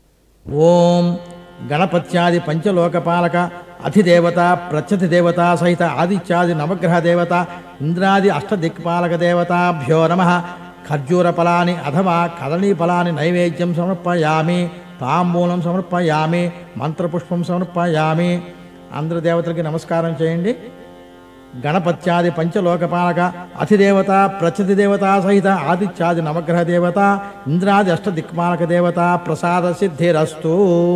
ఓం గణపత్యాది పంచలోకపాలక అధిదేవత ప్రత్యధి దేవత సహిత ఆదిత్యాది నవగ్రహ దేవత ఇంద్రాది అష్టదిక్పాలక దేవతాభ్యో నమ ఖర్జూర ఫలాని అథవా కదళీ ఫలాని నైవేద్యం సమర్పయామి తాంబూలం సమర్పయామి మంత్రపుష్పం సమర్పయామి అందరు దేవతలకి నమస్కారం చేయండి గణపత్యాది పంచలోకపాలక అధిదేవత ప్రత్యధి దేవత సహిత ఆదిత్యాది నవగ్రహ దేవత ఇంద్రాది అష్టదిక్పాలక దేవత ప్రసాద సిద్ధిరస్తు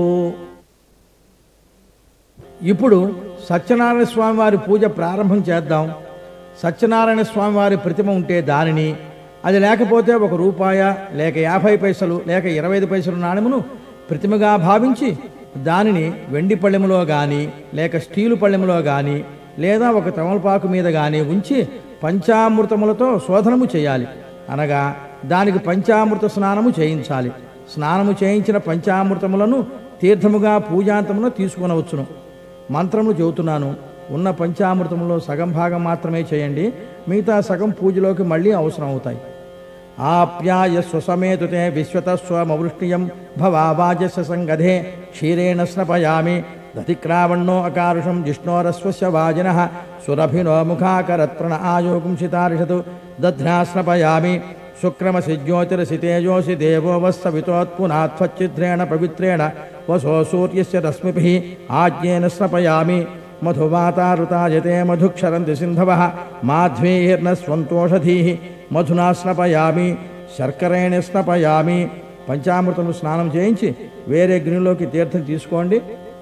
ఇప్పుడు సత్యనారాయణ స్వామి వారి పూజ ప్రారంభం చేద్దాం సత్యనారాయణ స్వామి వారి ప్రతిమ ఉంటే దానిని అది లేకపోతే ఒక రూపాయ లేక యాభై పైసలు లేక ఇరవై ఐదు పైసలు నాణెమును ప్రతిమగా భావించి దానిని వెండి పళ్ళెములో కానీ లేక స్టీలు పళ్ళెములో కానీ లేదా ఒక తమలపాకు మీద కానీ ఉంచి పంచామృతములతో శోధనము చేయాలి అనగా దానికి పంచామృత స్నానము చేయించాలి స్నానము చేయించిన పంచామృతములను తీర్థముగా పూజాంతమున తీసుకొనవచ్చును మంత్రములు చెబుతున్నాను ఉన్న పంచామృతంలో సగం భాగం మాత్రమే చేయండి మిగతా సగం పూజలోకి మళ్ళీ అవసరం అవుతాయి ఆప్యాయ స్వసమేతుతే విశ్వత స్వమవృష్టియం భవావాజస్య సంగధే క్షీరేణ స్నపయామి దతిక్రావణో అకారుషం జిష్ణోరస్వస్య వాజిన సురభినో ముఖాకరత్రణ ఆయోగుంసితారిషతు దధ్నా స్నపయామి శుక్రమసి జ్యోతిరసి తేజోసి దేవో వస్సవితోత్పునాత్వచ్చిద్రేణ పవిత్రేణ వసో సూర్యస్య రశ్మిభిः ఆజ్ఞేన స్నపయామి మధువాతారుతాయతే మధుక్షరంతి సింధవ మాధ్వీర్న స్వంతోషధీః మధునా స్నపయామి శర్కరేణ స్నపయామి పంచామృతము స్నానం చేయించి వేరే గిన్నెలోకి తీర్థం తీసుకోండి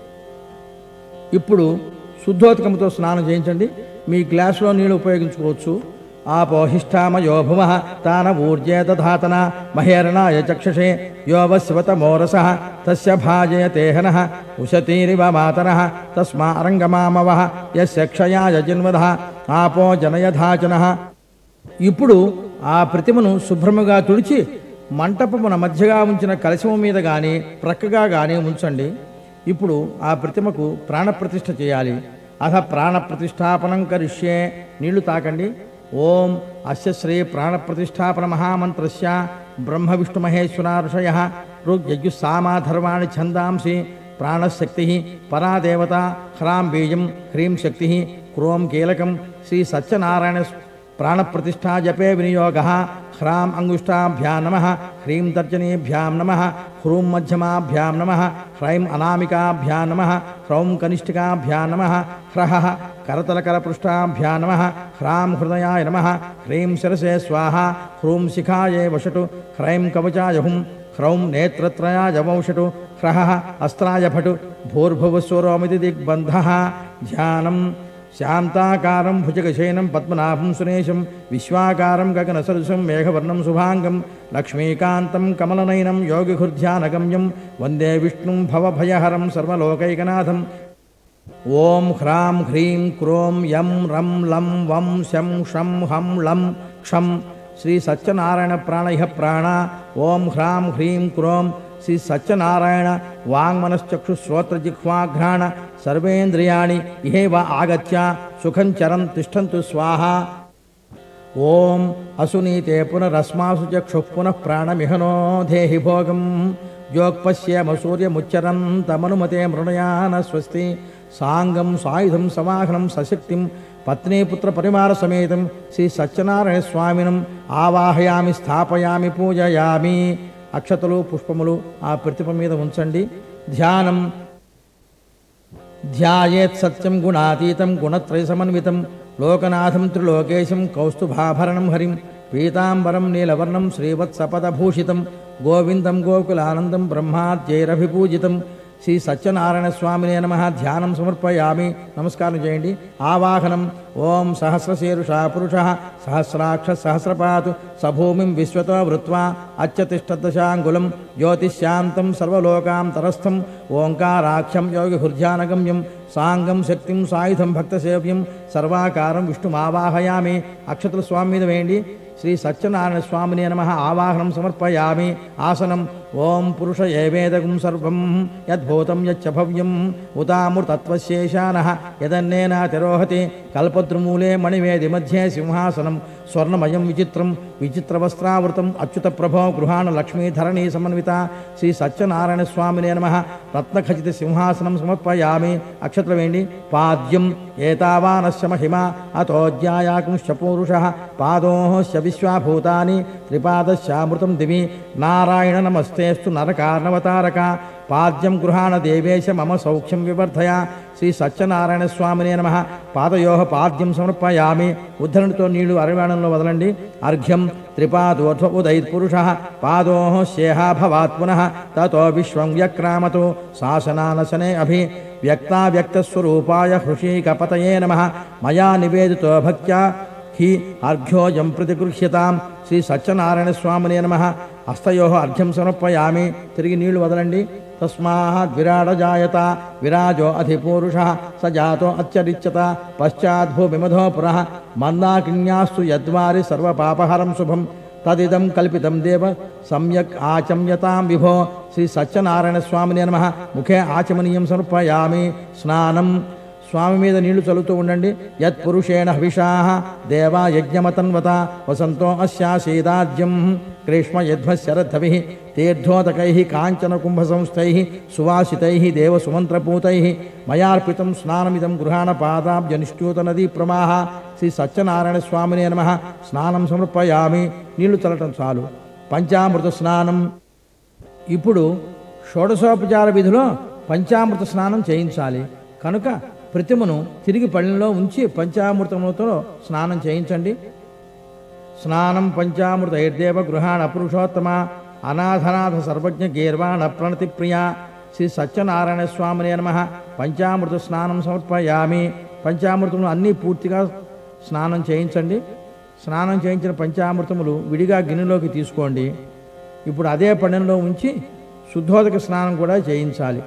ఇప్పుడు శుద్ధోతకముతో స్నానం చేయించండి మీ గ్లాసులో నీళ్ళు ఉపయోగించుకోవచ్చు ఆపోహిష్టామయో భువ తాన ఊర్జేత ధాతన మహేరణాయ చక్షుషే యోవస్వతమోరస తస్య భాజయతేహన ఉశతీరివ మాతర తస్మారంగమామవ యస్య క్షయాయ జన్మద ఆపో జనయధాచన ఇప్పుడు ఆ ప్రతిమను శుభ్రముగా తుడిచి మంటపమున మధ్యగా ఉంచిన కలశము మీద గాని ప్రక్కగా గాని ఉంచండి ఇప్పుడు ఆ ప్రతిమకు ప్రాణప్రతిష్ఠ చేయాలి అథ ప్రాణప్రతిష్టాపనం కరిష్యే నీళ్లు తాకండి ఓం అస్య శ్రీ ప్రాణప్రతిష్టాపన మహామంత్రస్య బ్రహ్మ విష్ణు మహేశ్వర ఋషయ ఋగ్యజుస్సామాధర్వాణి ఛందాంసి ప్రాణశక్తి పరా దేవత హ్రాం బీజం హ్రీం శక్తి క్రోం కీలకం శ్రీ సత్యనారాయణ ప్రాణప్రతిష్ఠా జపే వినియోగ హ్రాం అంగుష్టాభ్యాం నమ హ్రీం తర్జనీభ్యాం నమ హ్రూం మధ్యమాభ్యాం నమ హ్రైం అనామికాభ్యాం నమ హ్రౌం కనిష్ఠికాభ్యాం నమ హ్రహ కరతలకరపృష్టాభ్యాం నమ హ్రాం హృదయాయ నమ హ్రీం శిరసే స్వాహ హ్రూం శిఖాయే వషటు హ్రైం కవచాయ హుం హ్రౌం నేత్రత్రయాయ వౌషటు హ్రహ అస్త్రాయ భటు భూర్భువస్వరోమితి దిగ్బంధ ధ్యానం శాంతాకారం భుజగశయనం పద్మనాభం సునేశం విశ్వాకారం గగనసదృశం మేఘవర్ణం శుభాంగం లక్ష్మీకాంతం కమలనయనం యోగిహృధ్యానగమ్యం వందే విష్ణుం భవభయహరం సర్వలోకైకనాథం ఓం హ్రాం హ్రీం క్రోం యం రం లం వం శం షం హం లం క్షం శ్రీ సత్యనారాయణ ప్రాణయ ప్రాణ ఓం హ్రాం హ్రీం క్రోం శ్రీ సత్యనారాయణ వాంగ్మనశ్చక్షు శ్రోత్రజిహ్వాఘ్రాణ సర్వేంద్రియాణి ఇహేవ ఆగత్య సుఖం చరం తిష్టంతు స్వాహ ఓం అసునీతే పునరస్మాసు చక్షు పునః ప్రాణమిహనో దేహి భోగం యోక్పశ్యేమ సూర్యముచ్చరం తమనుమతే మృణయాన స్వస్తి సాంగం సాయుధం సమాహనం సశక్తిం పత్నీపుత్ర పరివార సమేతం శ్రీ సత్యనారాయణ స్వామినం ఆవాహయామి స్థాపయామి పూజయామి అక్షతలు పుష్పములు ఆ ప్రతిమ మీద ఉంచండి ధ్యానం ధ్యాయేత్ సత్యం గుణాతీతం గుణత్రయ సమన్వితం లోకనాథం త్రిలోకేశం కౌస్తుభాభరణం హరిం పీతాంబరం నీలవర్ణం శ్రీవత్సపదభూషితం గోవిందం గోకులానందం బ్రహ్మాద్యైరభిపూజితం శ్రీ సత్యనారాయణ స్వామినే నమ ధ్యానం సమర్పయామి నమస్కారం చేయండి ఆవాహనం ఓం సహస్రశీరుష పురుష సహస్రాక్ష సహస్రపాతు సభూమిం విశ్వతో వృత్వా అత్యతిష్టదశాంగులం జ్యోతిశాంతం సర్వలోకాంతరస్థం ఓంకారాఖ్యం యోగి హృద్యానగమ్యం సాంగం శక్తిం సాయుధం భక్తసేవ్యం సర్వాకారం విష్ణుమావాహయామి అక్షతుల స్వామి మీద వేయండి శ్రీ సత్యనారాయణ స్వామినే నమ ఆవాహనం సమర్పయామి ఆసనం ఓం పురుష ఏవేదకం సర్వం యద్భూతం యచ్చ భవ్యం ఉతామృతత్వశేషాన యదన్నేన తిరోహతి కల్పద్రుమూలే మణివేది మధ్యే సింహాసనం స్వర్ణమయం విచిత్రం విచిత్రవస్త్రావృతం అచ్యుత ప్రభో గృహాణ లక్ష్మీధరణీ సమన్విత శ్రీ సత్యనారాయణ స్వామినే నమ రత్నఖచిత సింహాసనం సమర్పయామి అక్షత్ర వేండి పాద్యం ఏతావానస్య మహిమ అతోజ్యాయాకుంశ్చ పూరుష పాదోశ్చ విశ్వాభూతాని త్రిపాదశ్చామృతం దివి నారాయణ నమస్తేస్తు నరకార్ణవతారక పాద్యం గృహాణ దేవేశ మమ సౌఖ్యం వివర్ధయ శ్రీ సత్యనారాయణ స్వామినే నమ పాదయో పాద్యం సమర్పయామి ఉద్ధరణితో నీళ్లు అరవాణంలో వదలండి అర్ఘ్యం త్రిపాదోర్ధ్వ ఉదైత్ పురుష పాదో శేహా భవాత్ పునః తతో విశ్వం వ్యక్రామతో శాసనానశనే అభి వ్యక్తావ్యక్తస్వరూపాయ హృషీకపతయే నమ మయా నివేదితో భక్త్యా హి అర్ఘ్యోజం ప్రతిగృహ్యతాం శ్రీ సత్యనారాయణ స్వామినే నమ హస్తయో అర్ఘ్యం సమర్పయామి తిరిగి నీళ్లు వదలండి తస్మాత్ విరాడ జాయత విరాజో అధిపూరుష స జాతో అత్యరిచ్యత పశ్చాద్భూమిమధో పురః మందాకిన్యాస్తు యద్వారి సర్వపాపహరం శుభం తదిదం కల్పితం దేవ సమ్యక్ ఆచమ్యతాం విభో శ్రీ సత్యనారాయణ స్వామిని నమ ముఖే ఆచమనీయం సమర్పయామి స్నానం స్వామి మీద నీళ్లు చల్లుతూ ఉండండి యత్ పురుషేణ హవిషా దేవా యజ్ఞమతన్వత వసంతో అస్యాసీదాజ్యం గ్రీష్మ యధ్వశరద్ధవి తీర్థోదకై కాంచన కుంభసంస్థై సువాసితై దేవ సుమంత్రపూతై మయార్పితం స్నానమిదం గృహాణ పాదాబ్జనిష్ఠూత నదీ ప్రమాహ శ్రీ సత్యనారాయణ స్వామినే నమ స్నానం సమర్పయామి నీళ్లు చల్లటం చాలు పంచామృత స్నానం ఇప్పుడు షోడశోపచార విధిలో పంచామృత స్నానం చేయించాలి కనుక ప్రతిమను తిరిగి పళ్ళెంలో ఉంచి పంచామృతములతో స్నానం చేయించండి స్నానం పంచామృత యర్దేవ గృహాణ పురుషోత్తమ అనాథనాథ సర్వజ్ఞ గీర్వాణ ప్రణతి ప్రియ శ్రీ సత్యనారాయణ స్వామినే నమ పంచామృత స్నానం సమర్పయామి పంచామృతములు అన్నీ పూర్తిగా స్నానం చేయించండి స్నానం చేయించిన పంచామృతములు విడిగా గిన్నెలోకి తీసుకోండి ఇప్పుడు అదే పళ్ళెంలో ఉంచి శుద్ధోదక స్నానం కూడా చేయించాలి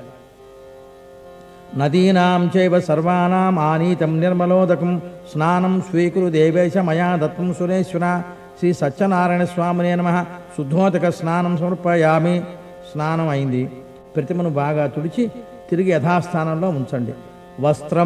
నదీనాం చైవ సర్వానాం ఆనీతం నిర్మలోదకం స్నానం స్వీకురు దేవేశ మయా దత్తం సురేశ్వర శ్రీ సత్యనారాయణ స్వామినే నమ శుద్ధోదక స్నానం సమర్పయామి స్నానం అయింది ప్రతిమను బాగా తుడిచి తిరిగి యథాస్థానంలో ఉంచండి వస్త్రం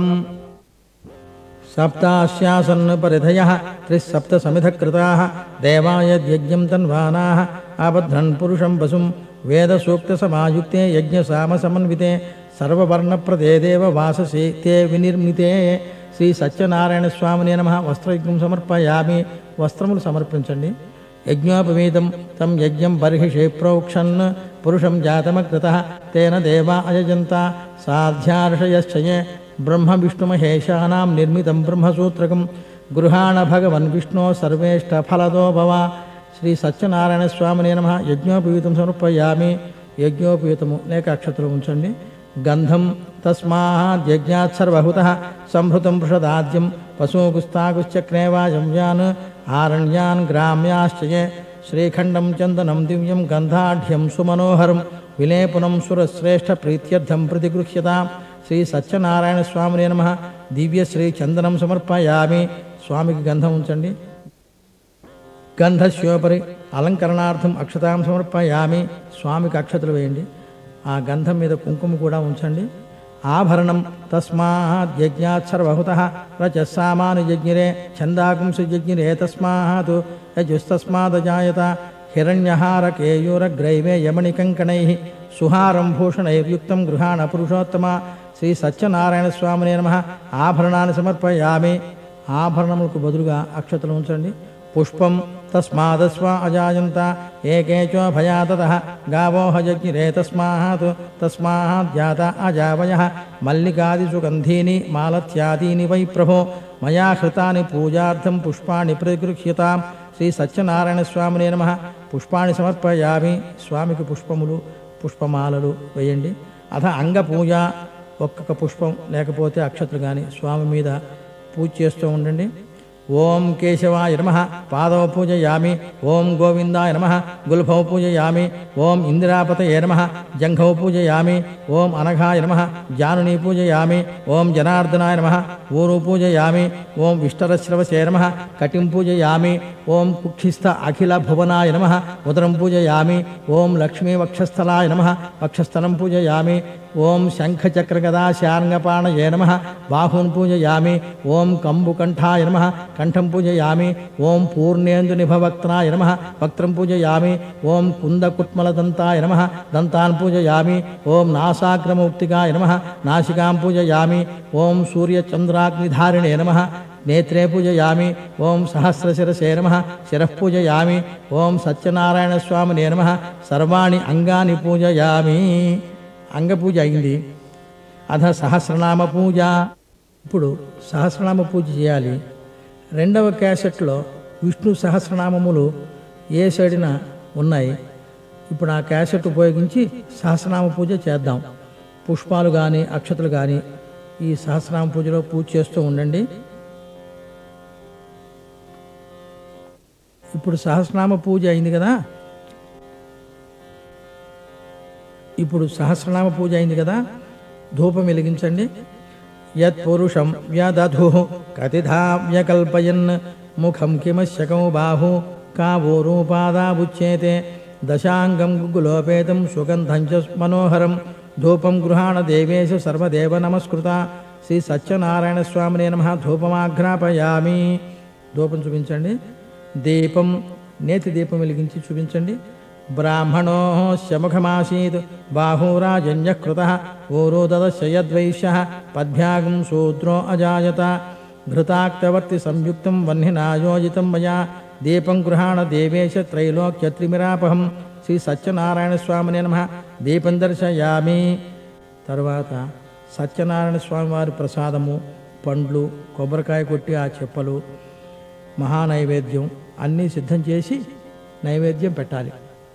సప్తాశ్యాసన్ పరిధయ త్రిసప్త సమిధకృతా దేవాయజ్ఞం తన్వానా ఆబధ్రన్ పురుషం వసుం వేద సూక్త సమాయుక్తే యజ్ఞ సామ సమన్వితే సర్వవర్ణప్రదే దేవ వాససి తే వినిర్మితే శ్రీ సత్యనారాయణ స్వామిని నమ వస్త్రయజ్ఞం సమర్పయామి వస్త్రములు సమర్పించండి యజ్ఞోపవీతం తం యజ్ఞం బర్హిషి ప్రోక్షన్ పురుషం జాతమకృత తేన దేవా అయజంత సాధ్యార్షయశ్చయే బ్రహ్మ విష్ణుమహేశానాం నిర్మితం బ్రహ్మసూత్రకం గృహాణ భగవన్ విష్ణో సర్వేష్ట ఫలదో భవ శ్రీ సత్యనారాయణ స్వామిని నమ యజ్ఞోపవీతం సమర్పయామి యజ్ఞోపయుతము లేక అక్షతలు ఉంచండి గంధం తస్మాత్ యజ్ఞాత్ సర్వహుత సంభృతం పృషదాద్యం పశూగుస్తాగుశ్చక్రేవాయం యాన్ ఆరణ్యాన్ గ్రామ్యాశ్చయే శ్రీఖండం చందనం దివ్యం గంధాఢ్యం సుమనోహరం విలేపునం సురశ్రేష్ఠ ప్రీత్యర్థం ప్రతిగృహ్యతాం శ్రీ సత్యనారాయణ స్వామినే నమ దివ్య శ్రీ చందనం సమర్పయామి స్వామికి గంధం ఉంచండి గంధస్యోపరి అలంకరణార్థం అక్షతాం సమర్పయామి స్వామికి అక్షతలు వేయండి ఆ గంధం మీద కుంకుమ కూడా ఉంచండి ఆభరణం తస్మాత్ యజ్ఞాత్ సర్వహుత రజస్సామాను యజ్ఞిరే ఛందాకుంసి యజ్ఞిరే తస్మాత్ యజుస్తస్మాదజాయత హిరణ్యహార కేయూరగ్రైవే యమణికంకణై సుహారం భూషణైర్యుక్తం గృహాణ పురుషోత్తమ శ్రీ సత్యనారాయణ స్వామినే నమ ఆభరణాన్ని సమర్పయామి ఆభరణములకు బదులుగా అక్షతలు ఉంచండి పుష్పం తస్మాదస్వ అజాయంత ఏకేచ భయాతత గావో హజజ్ఞిరే తస్మాత్ తస్మాత్ జాత అజావయ మల్లికాదిషు గంధీని మాలత్యాదీని వై ప్రభో మయా హృతాని పూజార్థం పుష్పాణి ప్రగృహ్యతాం శ్రీ సత్యనారాయణ స్వామినే నమ పుష్పాణి సమర్పయామి స్వామికి పుష్పములు పుష్పమాలలు వేయండి అథ అంగపూజ ఒక్కొక్క పుష్పం లేకపోతే అక్షతలు కానీ స్వామి మీద పూజ చేస్తూ ఉండండి ఓం కేశవాయ నమ పాదవ పూజయామి ఓం గోవిందాయ నమ గుల్భౌ పూజయామి ఓం ఇందిరాపతయే నమ జంఘౌ పూజయామి ఓం అనఘాయ నమ జానుని పూజయామి ఓం జనార్దనాయ నమ ఊరు పూజయామి ఓం విష్టరశ్రవసే నమ కటిం పూజయామి ఓం కుక్షిస్థ అఖిల భువనాయ నమ ఉదరం పూజయామి ఓం లక్ష్మీ వక్షస్థలాయ నమ వక్షస్థలం పూజయామి ఓం శంఖచక్రగదా శార్ంగపాణయే నమ బాహూన్ పూజయామి ఓం కంబుకంఠాయ నమ కంఠం పూజయామి ఓం పూర్ణేందు నిభవక్త్రాయ నమ వక్త్రం పూజయామి ఓం కుందకుట్మలదంతాయ నమ దంతాన్ పూజయామి ఓం నాసాగ్రమౌక్తికాయ నమ నాసికాం పూజయామి ఓం సూర్యచంద్రాగ్నిధారిణే నమ నేత్రే పూజయామి ఓం సహస్రశిరసే నమ శిరః పూజయామి ఓం సత్యనారాయణ స్వామినే నమ సర్వాణి అంగాని పూజయామి అంగపూజ అయింది అధ సహస్రనామ పూజ ఇప్పుడు సహస్రనామ పూజ చేయాలి రెండవ క్యాసెట్లో విష్ణు సహస్రనామములు ఏ సైడిన ఉన్నాయి ఇప్పుడు ఆ క్యాసెట్ ఉపయోగించి సహస్రనామ పూజ చేద్దాం పుష్పాలు కానీ అక్షతలు కానీ ఈ సహస్రనామ పూజలో పూజ చేస్తూ ఉండండి ఇప్పుడు సహస్రనామ పూజ అయింది కదా ఇప్పుడు సహస్రనామ పూజ అయింది కదా ధూపం వెలిగించండి యత్పురుషం వ్యదధు కతిధా వ్యకల్పయన్ ముఖం కిమశకం బాహు కావో రూపాదాబుచ్యేతే దశాంగం గుగులోపేతం సుగంధం చ మనోహరం ధూపం గృహాణ దేవేశ సర్వదేవ నమస్కృత శ్రీ సత్యనారాయణ స్వామినే నమ ధూపమాఘ్రాపయామి ధూపం చూపించండి దీపం నేతి దీపం వెలిగించి చూపించండి బ్రాహ్మణో శముఖమాసీత్ బాహూరాజన్యకృత ఊరో దదశయద్వైశ్య పద్భ్యాగం శూద్రో అజాయత ఘృతాక్తవర్తి సంయుక్తం వహ్నినాయోజితం మయా దీపం గృహాణ దేవేశ త్రైలోక్యత్రిమిరాపహం శ్రీ సత్యనారాయణ స్వామినే నమ దీపం దర్శయామి తర్వాత సత్యనారాయణ స్వామి వారి ప్రసాదము పండ్లు కొబ్బరికాయ కొట్టి ఆ చెప్పలు మహానైవేద్యం అన్నీ సిద్ధం చేసి నైవేద్యం పెట్టాలి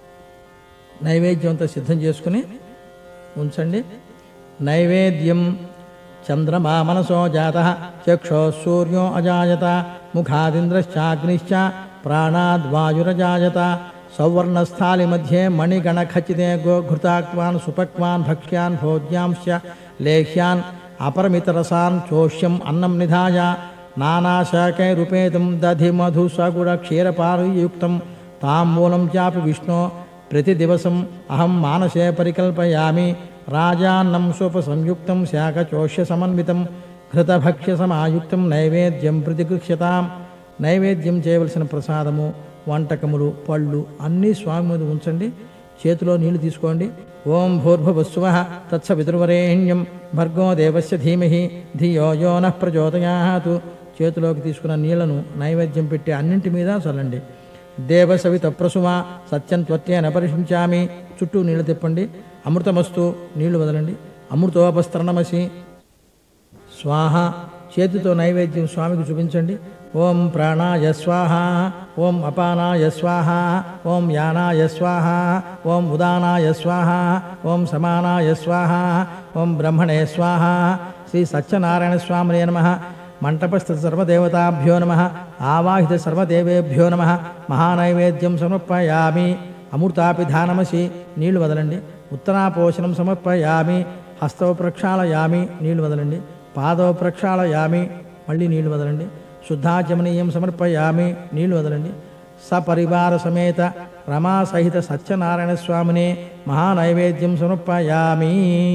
నైవేద్యం అంతా సిద్ధం చేసుకుని ఉంచండి నైవేద్యం చంద్రమా మనసో జాత చక్షో సూర్యో అజాయత ముఖాదింద్రశ్చాగ్నిశ్చ ప్రాణాద్వాయురజాయత సౌవర్ణస్థాలి మధ్యే మణిగణఖచితే గోఘృతాక్వాన్ సుపక్వాన్ భక్ష్యాన్ భోజ్యాంశ లేహ్యాన్ అపరమితరసాన్ చోష్యం అన్నం నిధాయ నానాశాకైరుపేతం దధి మధు సగుడ క్షీరపారయుక్తం తాంబూలం చాపి విష్ణో ప్రతిదివసం అహం మానసే పరికల్పయామి రాజాన్నం సంయుక్తం శాఖచోష్య సమన్వితం ఘృతభక్ష్య సమాయుక్తం నైవేద్యం ప్రతిగృహ్యతాం నైవేద్యం చేయవలసిన ప్రసాదము వంటకములు పళ్ళు అన్నీ స్వామి మీద ఉంచండి చేతిలో నీళ్లు తీసుకోండి ఓం భూర్భువస్సువ తత్సవితుర్వరేణ్యం భర్గో దేవస్య ధీమహి ధియో యో నః ప్రచోదయాతు చేతిలోకి తీసుకున్న నీళ్లను నైవేద్యం పెట్టి అన్నింటి మీద చల్లండి దేవసవిత ప్రసుమ సత్యం త్వత్యేన పరిశించామి చుట్టూ నీళ్లు తిప్పండి అమృతమస్తు నీళ్లు వదలండి అమృతోపస్తరణమసి స్వాహ చేతితో నైవేద్యం స్వామికి చూపించండి ఓం ప్రాణాయ స్వాహ ఓం అపానాయ స్వాహ ఓం యానాయ స్వాహ ఓం ఉదానాయ స్వాహ ఓం సమానాయ స్వాహ ఓం బ్రహ్మణే స్వాహ శ్రీ సత్యనారాయణ స్వామినే నమ మంటపస్థ సర్వదేవతాభ్యో నమ ఆవాహిత సర్వదేవేభ్యో నమ మహానైవేద్యం సమర్పయామి అమృతాపిధానమసి నీళ్లు వదలండి ఉత్తరాపోషణం సమర్పయామి హస్తవ ప్రక్షాళయామి నీళ్లు వదలండి పాదవ ప్రక్షాళయామి మళ్ళీ నీళ్లు వదలండి శుద్ధాచమనీయం సమర్పయామి నీళ్లు వదలండి సపరివార సమేత రమా సహిత సత్యనారాయణ స్వామినే మహానైవేద్యం సమర్పయామి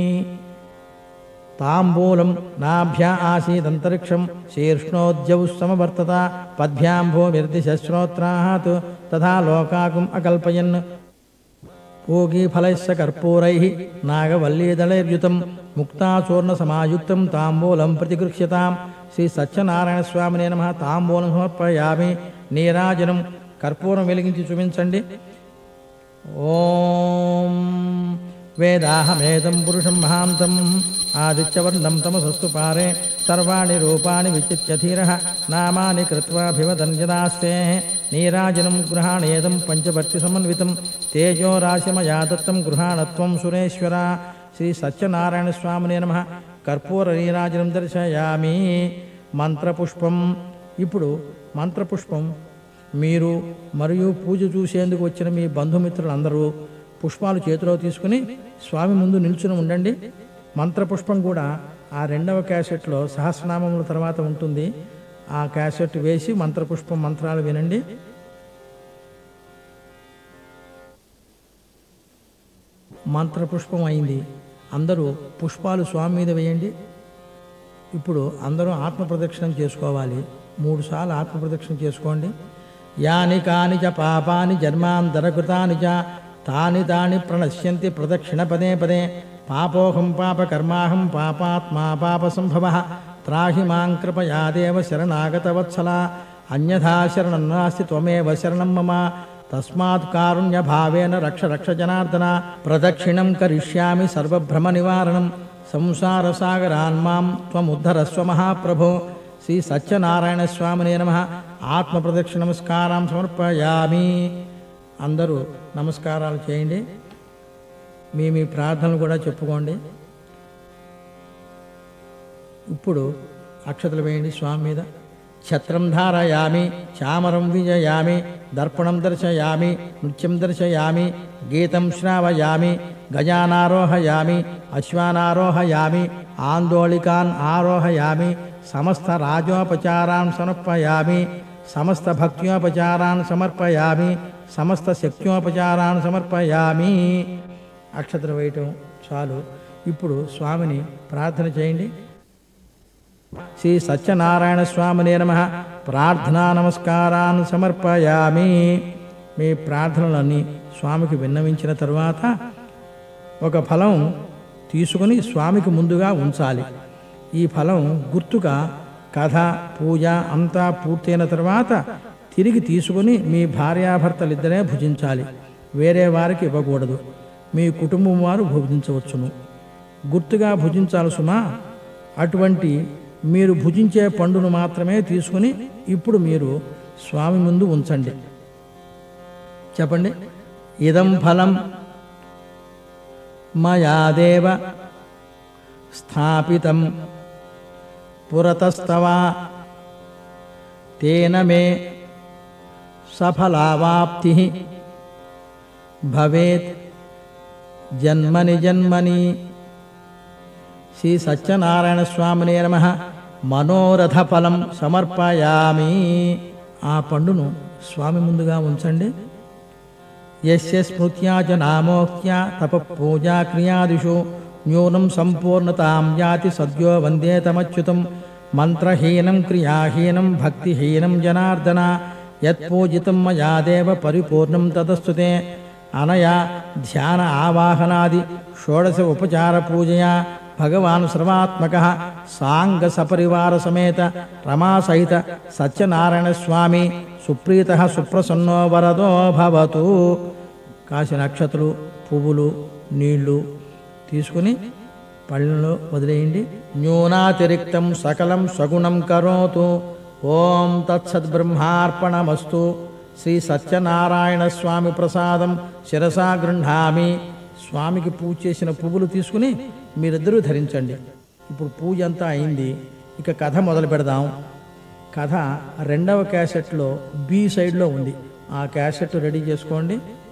తాంబూలం నాభ్యా ఆసీదంతరిక్షం శీర్ష్ణోద్యౌ సమవర్తత పద్భ్యాం భూమిర్దిశ్రోత్రాత్ తథా లోకాకుం అకల్పయన్ పూగీఫలైశ్చ కర్పూరైः నాగవల్లీదళైర్యుతం ముక్తాచూర్ణసమాయుక్తం తాంబూలం ప్రతిగృహ్యతాం శ్రీ సత్యనారాయణ స్వామినే నమ తాంబూలం సమర్పయామి నీరాజనం కర్పూరం వెలిగించి చూపించండి ఓం వేదాహమేదం పురుషం మహాంతం ఆదిత్యవర్ణం తమసస్తు పారే సర్వాణి రూపాణి విచిత్యధీర నామాని కృత్వాభివదన్యదాస్తే నీరాజనం గృహాణేదం పంచభర్తి సమన్వితం తేజో రాశిమయా దత్తం గృహాణత్వం సురేశ్వర శ్రీ సత్యనారాయణ స్వామినే నమ కర్పూర నీరాజనం దర్శయామి మంత్రపుష్పం ఇప్పుడు మంత్రపుష్పం మీరు మరియు పూజ చూసేందుకు వచ్చిన మీ బంధుమిత్రులందరూ పుష్పాలు చేతిలో తీసుకుని స్వామి ముందు నిల్చుని ఉండండి మంత్రపుష్పం కూడా ఆ రెండవ క్యాసెట్లో సహస్రనామముల తర్వాత ఉంటుంది ఆ క్యాసెట్ వేసి మంత్రపుష్పం మంత్రాలు వినండి మంత్రపుష్పం అయింది అందరూ పుష్పాలు స్వామి మీద వేయండి ఇప్పుడు అందరూ ఆత్మ ప్రదక్షిణం చేసుకోవాలి మూడు సార్లు ఆత్మ ప్రదక్షిణ చేసుకోండి యాని కాని చ పాపాని జన్మాంతరకృతాని చ తాని తాని ప్రణశ్యంతి ప్రదక్షిణ పదే పదే పాపోహం పాపకర్మాహం పాపాత్మా పాప సంభవ త్రాహి మాం కృపయా దేవ శరణాగత వత్సల అన్యథా శరణం నాస్తి త్వమేవ శరణం మమ తస్మాత్ కారుణ్య భావేన రక్ష రక్ష జనార్దన ప్రదక్షిణం కరిష్యామి సర్వభ్రమ నివారణం సంసార సాగరాన్ మాం త్వముద్ధరస్వ మహాప్రభో శ్రీ సత్యనారాయణ స్వామినే నమ ఆత్మ ప్రదక్షిణ నమస్కారం సమర్పయామి అందరూ నమస్కారాలు చేయండి మీ మీ ప్రార్థనలు కూడా చెప్పుకోండి ఇప్పుడు అక్షతలు వేయండి స్వామి మీద ఛత్రం ధారయామి చామరం విజయామి దర్పణం దర్శయామి నృత్యం దర్శయామి గీతం శ్రావయామి గజానారోహయామి అశ్వానారోహయామి ఆందోళికాన్ ఆరోహయామి సమస్త రాజోపచారాన్ సమర్పయామి సమస్త భక్త్యోపచారాన్ సమర్పయామి సమస్త శక్త్యోపచారాన్ సమర్పయామి అక్షతలు వేయటం చాలు ఇప్పుడు స్వామిని ప్రార్థన చేయండి శ్రీ సత్యనారాయణ స్వామినే నమ ప్రార్థనా నమస్కారాన్ని సమర్పయామి మీ ప్రార్థనలన్నీ స్వామికి విన్నవించిన తరువాత ఒక ఫలం తీసుకుని స్వామికి ముందుగా ఉంచాలి ఈ ఫలం గుర్తుగా కథ పూజ అంతా పూర్తయిన తర్వాత తిరిగి తీసుకుని మీ భార్యాభర్తలిద్దరే భుజించాలి వేరే వారికి ఇవ్వకూడదు మీ కుటుంబం వారు భుజించవచ్చును గుర్తుగా భుజించాలి సుమా అటువంటి మీరు భుజించే పండును మాత్రమే తీసుకుని ఇప్పుడు మీరు స్వామి ముందు ఉంచండి చెప్పండి ఇదం ఫలం మయాదేవ స్థాపితం పురతస్తవా తేన మే సఫలావాప్తి భవేత్ జన్మని జన్మని శ్రీ సత్యనారాయణ స్వామినే నమ మనోరథ ఫలం సమర్పయామి ఆ పండును స్వామి ముందుగా ఉంచండి యస్య స్మృత్యా చ నామోక్త్యా తప పూజా క్రియాదిషు న్యూనం సంపూర్ణతాం యాతి సద్యో వందేతమచ్యుతం మంత్రహీనం క్రియాహీనం భక్తిహీనం జనార్దన యత్పూజితం మయా దేవ పరిపూర్ణం తదస్తుతే అనయా ధ్యాన ఆవాహనాది షోడశ ఉపచార పూజయా భగవాన్ సర్వాత్మక సాంగ సపరివార సమేత రమాసహిత సత్యనారాయణ స్వామి సుప్రీత సుప్రసన్నో వరదో భవతు కాశీ నక్షత్రులు పువ్వులు నీళ్లు తీసుకుని పళ్ళలో వదిలేయండి న్యూనాతిరిక్తం సకలం సగుణం కరోతు ఓం తత్సద్బ్రహ్మార్పణమస్తు శ్రీ సత్యనారాయణ స్వామి ప్రసాదం శిరసా గృహామి స్వామికి పూజ చేసిన పువ్వులు తీసుకుని మీరిద్దరూ ధరించండి ఇప్పుడు పూజ అంతా అయింది ఇక కథ మొదలు పెడదాం కథ రెండవ క్యాసెట్లో బి సైడ్లో ఉంది ఆ క్యాసెట్ రెడీ చేసుకోండి